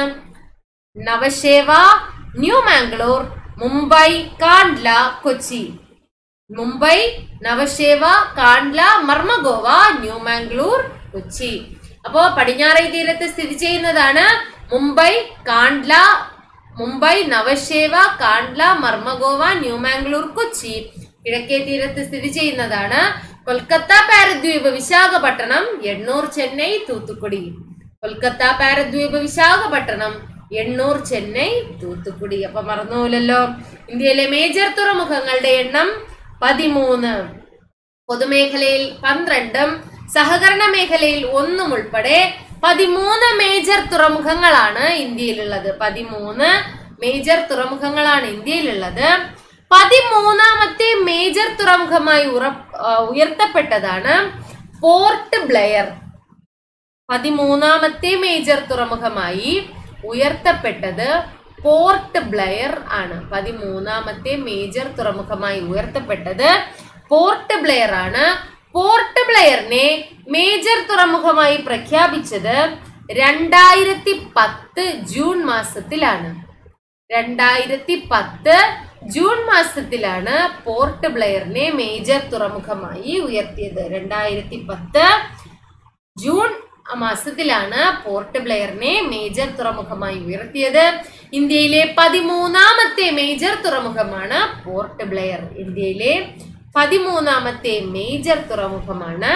നവശേവ ന്യൂ മാംഗ്ലൂർ മുംബൈ കാണ്ട്ല കൊച്ചി മുംബൈ നവശേവ കാണ്ട്ല മർമഗോവ ന്യൂ മാംഗ്ലൂർ കൊച്ചി അപ്പോ പടിഞ്ഞാറേ തീരത്ത് സ്ഥിതി ചെയ്യുന്നതാണ് മുംബൈ കാണ്ട്ല മുംബൈ നവശേവ കാണ്ട്ല മർമഗോവ ന്യൂ മാംഗ്ലൂർ കൊച്ചി കിഴക്കേ തീരത്ത് സ്ഥിതി ചെയ്യുന്നതാണ് കൊൽക്കത്ത പാരദ്വീപ് വിശാഖപട്ടണം എണ്ണൂർ ചെന്നൈ തൂത്തുക്കുടി കൊൽക്കത്ത പാരദ്വീപ് വിശാഖപട്ടണം എണ്ണൂർ ചെന്നൈ തൂത്തുക്കുടി അപ്പൊ മറന്നുപോലല്ലോ ഇന്ത്യയിലെ മേജർ തുറമുഖങ്ങളുടെ എണ്ണം പതിമൂന്ന് പൊതുമേഖലയിൽ പന്ത്രണ്ടും സഹകരണ മേഖലയിൽ ഒന്നും ഉൾപ്പെടെ പതിമൂന്ന് മേജർ തുറമുഖങ്ങളാണ് ഇന്ത്യയിലുള്ളത് പതിമൂന്ന് മേജർ തുറമുഖങ്ങളാണ് ഇന്ത്യയിലുള്ളത് പതിമൂന്നാമത്തെ മേജർ തുറമുഖമായി ഉറപ്പ് ആ, ഉയർത്തപ്പെട്ടതാണ് പോർട്ട് ബ്ലെയർ പതിമൂന്നാമത്തെ മേജർ തുറമുഖമായി ഉയർത്തപ്പെട്ടത് പോർട്ട് ബ്ലെയർ ആണ് പതിമൂന്നാമത്തെ മേജർ തുറമുഖമായി ഉയർത്തപ്പെട്ടത് പോർട്ട് ബ്ലെയർ ആണ് പോർട്ട് ബ്ലെയറിനെ മേജർ തുറമുഖമായി പ്രഖ്യാപിച്ചത് രണ്ടായിരത്തി പത്ത് ജൂൺ മാസത്തിലാണ് രണ്ടായിരത്തി പത്ത് ജൂൺ മാസത്തിലാണ് പോർട്ട് ബ്ലെയറിനെ മേജർ തുറമുഖമായി ഉയർത്തിയത് രണ്ടായിരത്തി പത്ത് ജൂൺ മാസത്തിലാണ് പോർട്ട് ബ്ലെയറിനെ മേജർ തുറമുഖമായി ഉയർത്തിയത് ഇന്ത്യയിലെ പതിമൂന്നാമത്തെ മേജർ തുറമുഖമാണ് പോർട്ട് ബ്ലെയർ ഇന്ത്യയിലെ പതിമൂന്നാമത്തെ മേജർ തുറമുഖമാണ്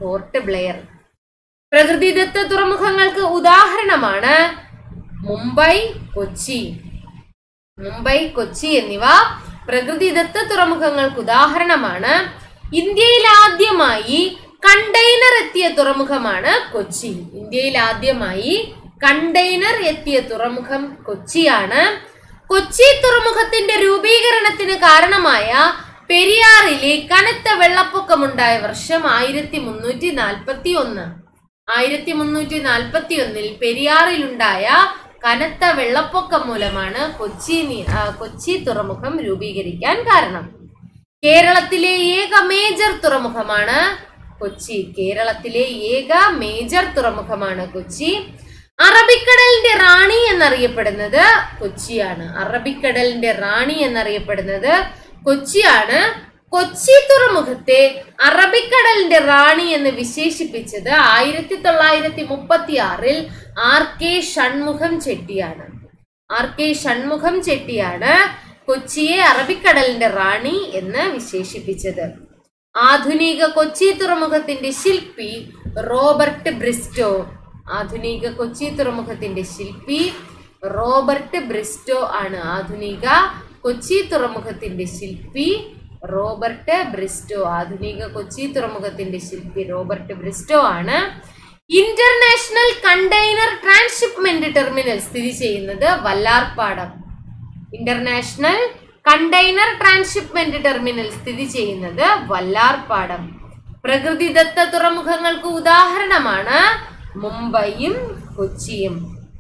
പോർട്ട് ബ്ലെയർ പ്രകൃതിദത്ത തുറമുഖങ്ങൾക്ക് ഉദാഹരണമാണ് മുംബൈ കൊച്ചി മുംബൈ കൊച്ചി എന്നിവ പ്രകൃതിദത്ത തുറമുഖങ്ങൾക്ക് ഉദാഹരണമാണ് ഇന്ത്യയിൽ ആദ്യമായി കണ്ടെയ്നർ എത്തിയ തുറമുഖമാണ് കൊച്ചി ഇന്ത്യയിൽ ആദ്യമായി കണ്ടെയ്നർ എത്തിയ തുറമുഖം കൊച്ചിയാണ് കൊച്ചി തുറമുഖത്തിന്റെ രൂപീകരണത്തിന് കാരണമായ പെരിയാറിലെ കനത്ത വെള്ളപ്പൊക്കമുണ്ടായ വർഷം ആയിരത്തി മുന്നൂറ്റി നാൽപ്പത്തി ഒന്ന് ആയിരത്തി മുന്നൂറ്റി നാൽപ്പത്തി ഒന്നിൽ പെരിയാറിലുണ്ടായ കനത്ത വെള്ളപ്പൊക്കം മൂലമാണ് കൊച്ചി നി- ആ, കൊച്ചി തുറമുഖം രൂപീകരിക്കാൻ കാരണം കേരളത്തിലെ ഏക മേജർ തുറമുഖമാണ് കൊച്ചി കേരളത്തിലെ ഏക മേജർ തുറമുഖമാണ് കൊച്ചി അറബിക്കടലിന്റെ റാണി എന്നറിയപ്പെടുന്നത് കൊച്ചിയാണ് അറബിക്കടലിന്റെ റാണി എന്നറിയപ്പെടുന്നത് കൊച്ചിയാണ് കൊച്ചി തുറമുഖത്തെ അറബിക്കടലിന്റെ റാണി എന്ന് വിശേഷിപ്പിച്ചത് ആയിരത്തി തൊള്ളായിരത്തി മുപ്പത്തി ആറിൽ ആർ കെ ഷൺമുഖം ചെട്ടിയാണ് ആർ കെ ഷൺമുഖം ചെട്ടിയാണ് കൊച്ചിയെ അറബിക്കടലിന്റെ റാണി എന്ന് വിശേഷിപ്പിച്ചത് ആധുനിക കൊച്ചി തുറമുഖത്തിന്റെ ശില്പി റോബർട്ട് ബ്രിസ്റ്റോ ആധുനിക കൊച്ചി തുറമുഖത്തിന്റെ ശില്പി റോബർട്ട് ബ്രിസ്റ്റോ ആണ് ആധുനിക കൊച്ചി തുറമുഖത്തിന്റെ ശില്പി റോബർട്ട് ബ്രിസ്റ്റോ ആധുനിക കൊച്ചി തുറമുഖത്തിന്റെ ശില്പി റോബർട്ട് ബ്രിസ്റ്റോ ആണ് ഇന്റർനാഷണൽ കണ്ടെയ്നർ ട്രാൻസ്ഷിപ്മെന്റ് ടെർമിനൽ സ്ഥിതി ചെയ്യുന്നത് Vallarpadam international container transshipment terminal സ്ഥിതി ചെയ്യുന്നത് വല്ലാർപാടം പ്രകൃതിദത്ത തുറമുഖങ്ങൾക്ക് ഉദാഹരണമാണ് മുംബൈയും കൊച്ചിയും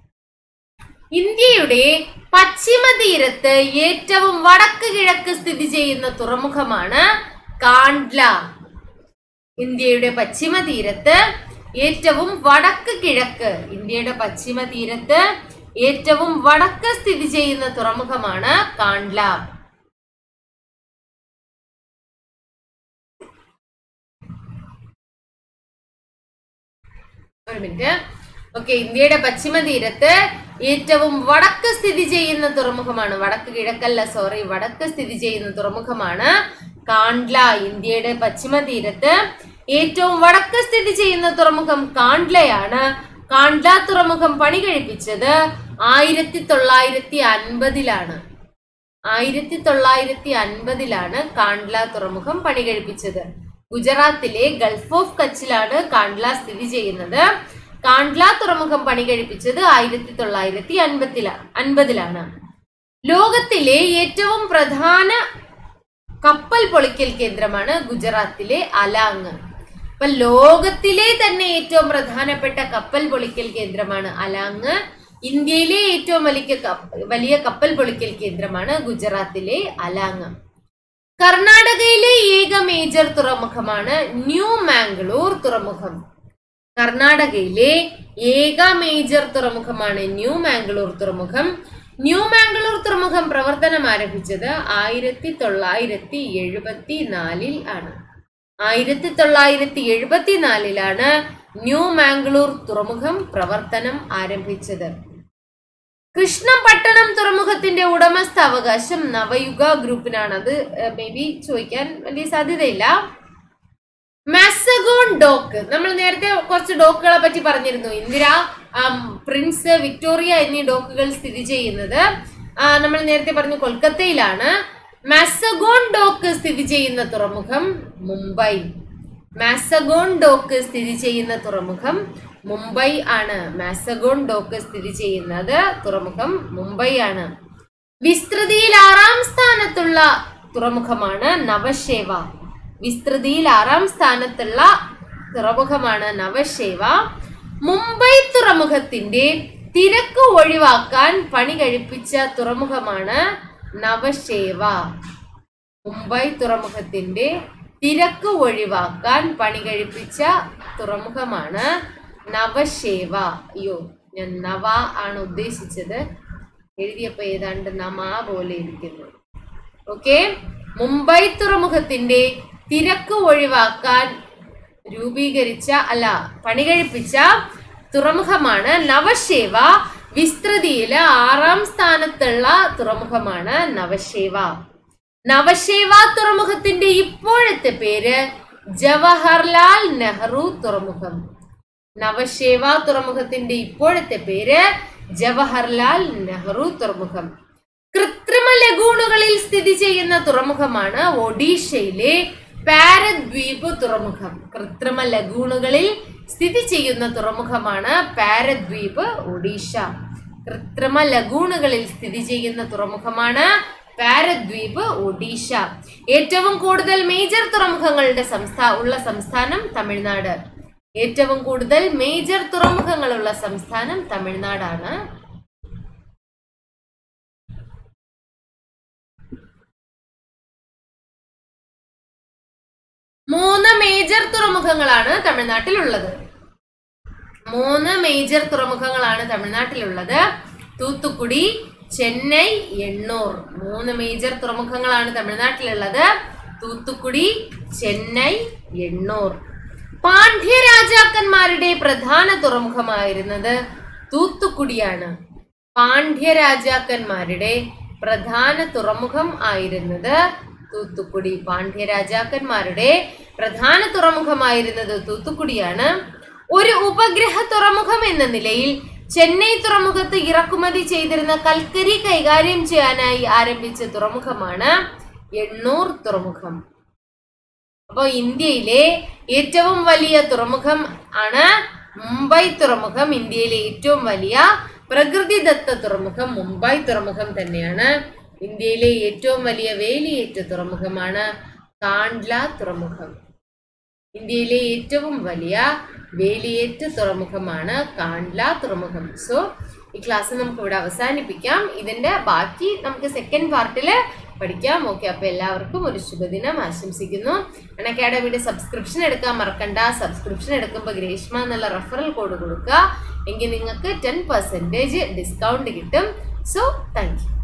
ഇന്ത്യയുടെ പശ്ചിമ തീരത്ത് ഏറ്റവും വടക്ക് കിഴക്ക് സ്ഥിതി ചെയ്യുന്ന തുറമുഖമാണ് കാണ്ട്ല ഇന്ത്യയുടെ പശ്ചിമ തീരത്ത് ഏറ്റവും വടക്ക് കിഴക്ക് ഇന്ത്യയുടെ പശ്ചിമ തീരത്ത് ഏറ്റവും വടക്ക് സ്ഥിതി ചെയ്യുന്ന തുറമുഖമാണ് കാണ്ട്ല ഒരു മിനിറ്റ് ഓക്കെ ഇന്ത്യയുടെ പശ്ചിമ തീരത്ത് ഏറ്റവും വടക്ക് സ്ഥിതി ചെയ്യുന്ന തുറമുഖമാണ് വടക്ക് കിഴക്കല്ല സോറി വടക്ക് സ്ഥിതി ചെയ്യുന്ന തുറമുഖമാണ് കാണ്ട്ല ഇന്ത്യയുടെ പശ്ചിമ തീരത്ത് ഏറ്റവും വടക്ക് സ്ഥിതി ചെയ്യുന്ന തുറമുഖം കാണ്ട്ലയാണ് കാണ്ട്ല തുറമുഖം പണി കഴിപ്പിച്ചത് ആയിരത്തി തൊള്ളായിരത്തി അൻപതിലാണ് ആയിരത്തി തൊള്ളായിരത്തി അൻപതിലാണ് കാണ്ട്ല തുറമുഖം പണി കഴിപ്പിച്ചത് ഗുജറാത്തിലെ ഗൾഫ് ഓഫ് കച്ചിലാണ് കാണ്ട്ല സ്ഥിതി ചെയ്യുന്നത് കാണ്ട്ല തുറമുഖം പണി കഴിപ്പിച്ചത് ആയിരത്തി തൊള്ളായിരത്തി അൻപത്തില അൻപതിലാണ് ലോകത്തിലെ ഏറ്റവും പ്രധാന കപ്പൽ പൊളിക്കൽ കേന്ദ്രമാണ് ഗുജറാത്തിലെ അലാങ് അപ്പൊ ലോകത്തിലെ തന്നെ ഏറ്റവും പ്രധാനപ്പെട്ട കപ്പൽ പൊളിക്കൽ കേന്ദ്രമാണ് അലാങ് ഇന്ത്യയിലെ ഏറ്റവും വലിയ കപ്പ- വലിയ കപ്പൽ പൊളിക്കൽ കേന്ദ്രമാണ് ഗുജറാത്തിലെ അലാങ് കർണാടകയിലെ ഏക മേജർ തുറമുഖമാണ് ന്യൂ മാംഗ്ലൂർ തുറമുഖം കർണാടകയിലെ ഏക മേജർ തുറമുഖമാണ് ന്യൂ മാംഗ്ലൂർ തുറമുഖം ന്യൂ മാംഗ്ലൂർ തുറമുഖം പ്രവർത്തനം ആരംഭിച്ചത് ആയിരത്തി തൊള്ളായിരത്തി എഴുപത്തി നാലിൽ ആണ് ആയിരത്തി തൊള്ളായിരത്തി എഴുപത്തി നാലിലാണ് ന്യൂ മാംഗ്ലൂർ തുറമുഖം പ്രവർത്തനം ആരംഭിച്ചത് കൃഷ്ണപട്ടണം തുറമുഖത്തിന്റെ ഉടമസ്ഥാവകാശം നവയുഗ ഗ്രൂപ്പിനാണ് അത് മേ ബി ചോദിക്കാൻ വലിയ സാധ്യതയില്ല മാസഗോൺ ഡോക്ക് നമ്മൾ നേരത്തെ കുറച്ച് ഡോക്കുകളെ പറ്റി പറഞ്ഞിരുന്നു ഇന്ദിര ആം, പ്രിൻസ് വിക്ടോറിയ എന്നീ ഡോക്കുകൾ സ്ഥിതി ചെയ്യുന്നത് ആ, നമ്മൾ നേരത്തെ പറഞ്ഞു കൊൽക്കത്തയിലാണ് മാസഗോൺ ഡോക്ക് സ്ഥിതി ചെയ്യുന്ന തുറമുഖം മുംബൈ മാസഗോൺ ഡോക്ക് സ്ഥിതി ചെയ്യുന്ന തുറമുഖം മുംബൈ ആണ് മാസഗോൺ ഡോക്ക് സ്ഥിതി ചെയ്യുന്നത് തുറമുഖം മുംബൈ ആണ് വിസ്തൃതിയിൽ ആറാം സ്ഥാനത്തുള്ള തുറമുഖമാണ് നവശേവ വിസ്തൃതിയിൽ ആറാം സ്ഥാനത്തുള്ള തുറമുഖമാണ് നവശേവ മുംബൈ തുറമുഖത്തിന്റെ തിരക്ക് ഒഴിവാക്കാൻ പണി കഴിപ്പിച്ച തുറമുഖമാണ് നവശേവ മുംബൈ തുറമുഖത്തിന്റെ തിരക്ക് ഒഴിവാക്കാൻ പണി കഴിപ്പിച്ച തുറമുഖമാണ് നവശേവ അയ്യോ ഞാൻ നവ ആണ് ഉദ്ദേശിച്ചത് എഴുതിയപ്പോ ഏതാണ്ട് നമ പോലെ ഇരിക്കുന്നു ഓക്കെ മുംബൈ തുറമുഖത്തിന്റെ തിരക്ക് ഒഴിവാക്കാൻ രൂപീകരിച്ച അല്ല പണി കഴിപ്പിച്ച തുറമുഖമാണ് നവശേവ വിസ്തൃതിയില് ആറാം സ്ഥാനത്തുള്ള തുറമുഖമാണ് നവശേവ നവശേവ തുറമുഖത്തിന്റെ ഇപ്പോഴത്തെ പേര് ജവഹർലാൽ നെഹ്റു തുറമുഖം നവശേവ തുറമുഖത്തിന്റെ ഇപ്പോഴത്തെ പേര് ജവഹർലാൽ നെഹ്റു തുറമുഖം കൃത്രിമ ലഗൂണുകളിൽ സ്ഥിതി ചെയ്യുന്ന തുറമുഖമാണ് ഒഡീഷയിലെ പാരദ്വീപ് തുറമുഖം കൃത്രിമ ലഗൂണുകളിൽ സ്ഥിതി ചെയ്യുന്ന തുറമുഖമാണ് പാരദ്വീപ് ഒഡീഷ കൃത്രിമ ലഗൂണുകളിൽ സ്ഥിതി ചെയ്യുന്ന തുറമുഖമാണ് പാരദ്വീപ് ഒഡീഷ ഏറ്റവും കൂടുതൽ മേജർ തുറമുഖങ്ങളുടെ സംസ്ഥാ ഉള്ള സംസ്ഥാനം തമിഴ്നാട് ഏറ്റവും കൂടുതൽ മേജർ തുറമുഖങ്ങളുള്ള സംസ്ഥാനം തമിഴ്നാടാണ് മൂന്ന് മേജർ തുറമുഖങ്ങളാണ് തമിഴ്നാട്ടിലുള്ളത് മൂന്ന് മേജർ തുറമുഖങ്ങളാണ് തമിഴ്നാട്ടിലുള്ളത് തൂത്തുക്കുടി ചെന്നൈ എണ്ണൂർ മൂന്ന് മേജർ തുറമുഖങ്ങളാണ് തമിഴ്നാട്ടിലുള്ളത് തൂത്തുക്കുടി ചെന്നൈ എണ്ണൂർ പാണ്ഡ്യ രാജാക്കന്മാരുടെ പ്രധാന തുറമുഖമായിരുന്നത് തൂത്തുക്കുടിയാണ് പാണ്ഡ്യ രാജാക്കന്മാരുടെ പ്രധാന തുറമുഖം ആയിരുന്നത് തൂത്തുക്കുടി പാണ്ഡ്യ രാജാക്കന്മാരുടെ പ്രധാന തുറമുഖമായിരുന്നത് തൂത്തുക്കുടിയാണ് ഒരു ഉപഗ്രഹ തുറമുഖം എന്ന നിലയിൽ ചെന്നൈ തുറമുഖത്ത് ഇറക്കുമതി ചെയ്തിരുന്ന കൽക്കരി കൈകാര്യം ചെയ്യാനായി ആരംഭിച്ച തുറമുഖമാണ് എണ്ണൂർ തുറമുഖം അപ്പോൾ ഇന്ത്യയിലെ ഏറ്റവും വലിയ തുറമുഖം ആണ് മുംബൈ തുറമുഖം ഇന്ത്യയിലെ ഏറ്റവും വലിയ പ്രകൃതിദത്ത തുറമുഖം മുംബൈ തുറമുഖം തന്നെയാണ് ഇന്ത്യയിലെ ഏറ്റവും വലിയ വേലിയേറ്റ തുറമുഖമാണ് കാണ്ട്ല തുറമുഖം ഇന്ത്യയിലെ ഏറ്റവും വലിയ വേലിയേറ്റ തുറമുഖമാണ് കാണ്ട്ല തുറമുഖം സോ ഈ ക്ലാസ് നമുക്ക് ഇവിടെ അവസാനിപ്പിക്കാം ഇതിന്റെ ബാക്കി നമുക്ക് സെക്കൻഡ് പാർട്ടിൽ പഠിക്കാം ഓക്കെ അപ്പോൾ എല്ലാവർക്കും ഒരു ശുഭദിനം ആശംസിക്കുന്നു അൺ അക്കാഡമിയുടെ സബ്സ്ക്രിപ്ഷൻ എടുക്കാൻ മറക്കണ്ട സബ്സ്ക്രിപ്ഷൻ എടുക്കുമ്പോൾ ഗ്രേഷ്മ എന്നുള്ള റെഫറൽ കോഡ് കൊടുക്കുക എങ്കിൽ നിങ്ങൾക്ക് ടെൻ പെർസെൻറ്റേജ് ഡിസ്കൗണ്ട് കിട്ടും സോ താങ്ക് യു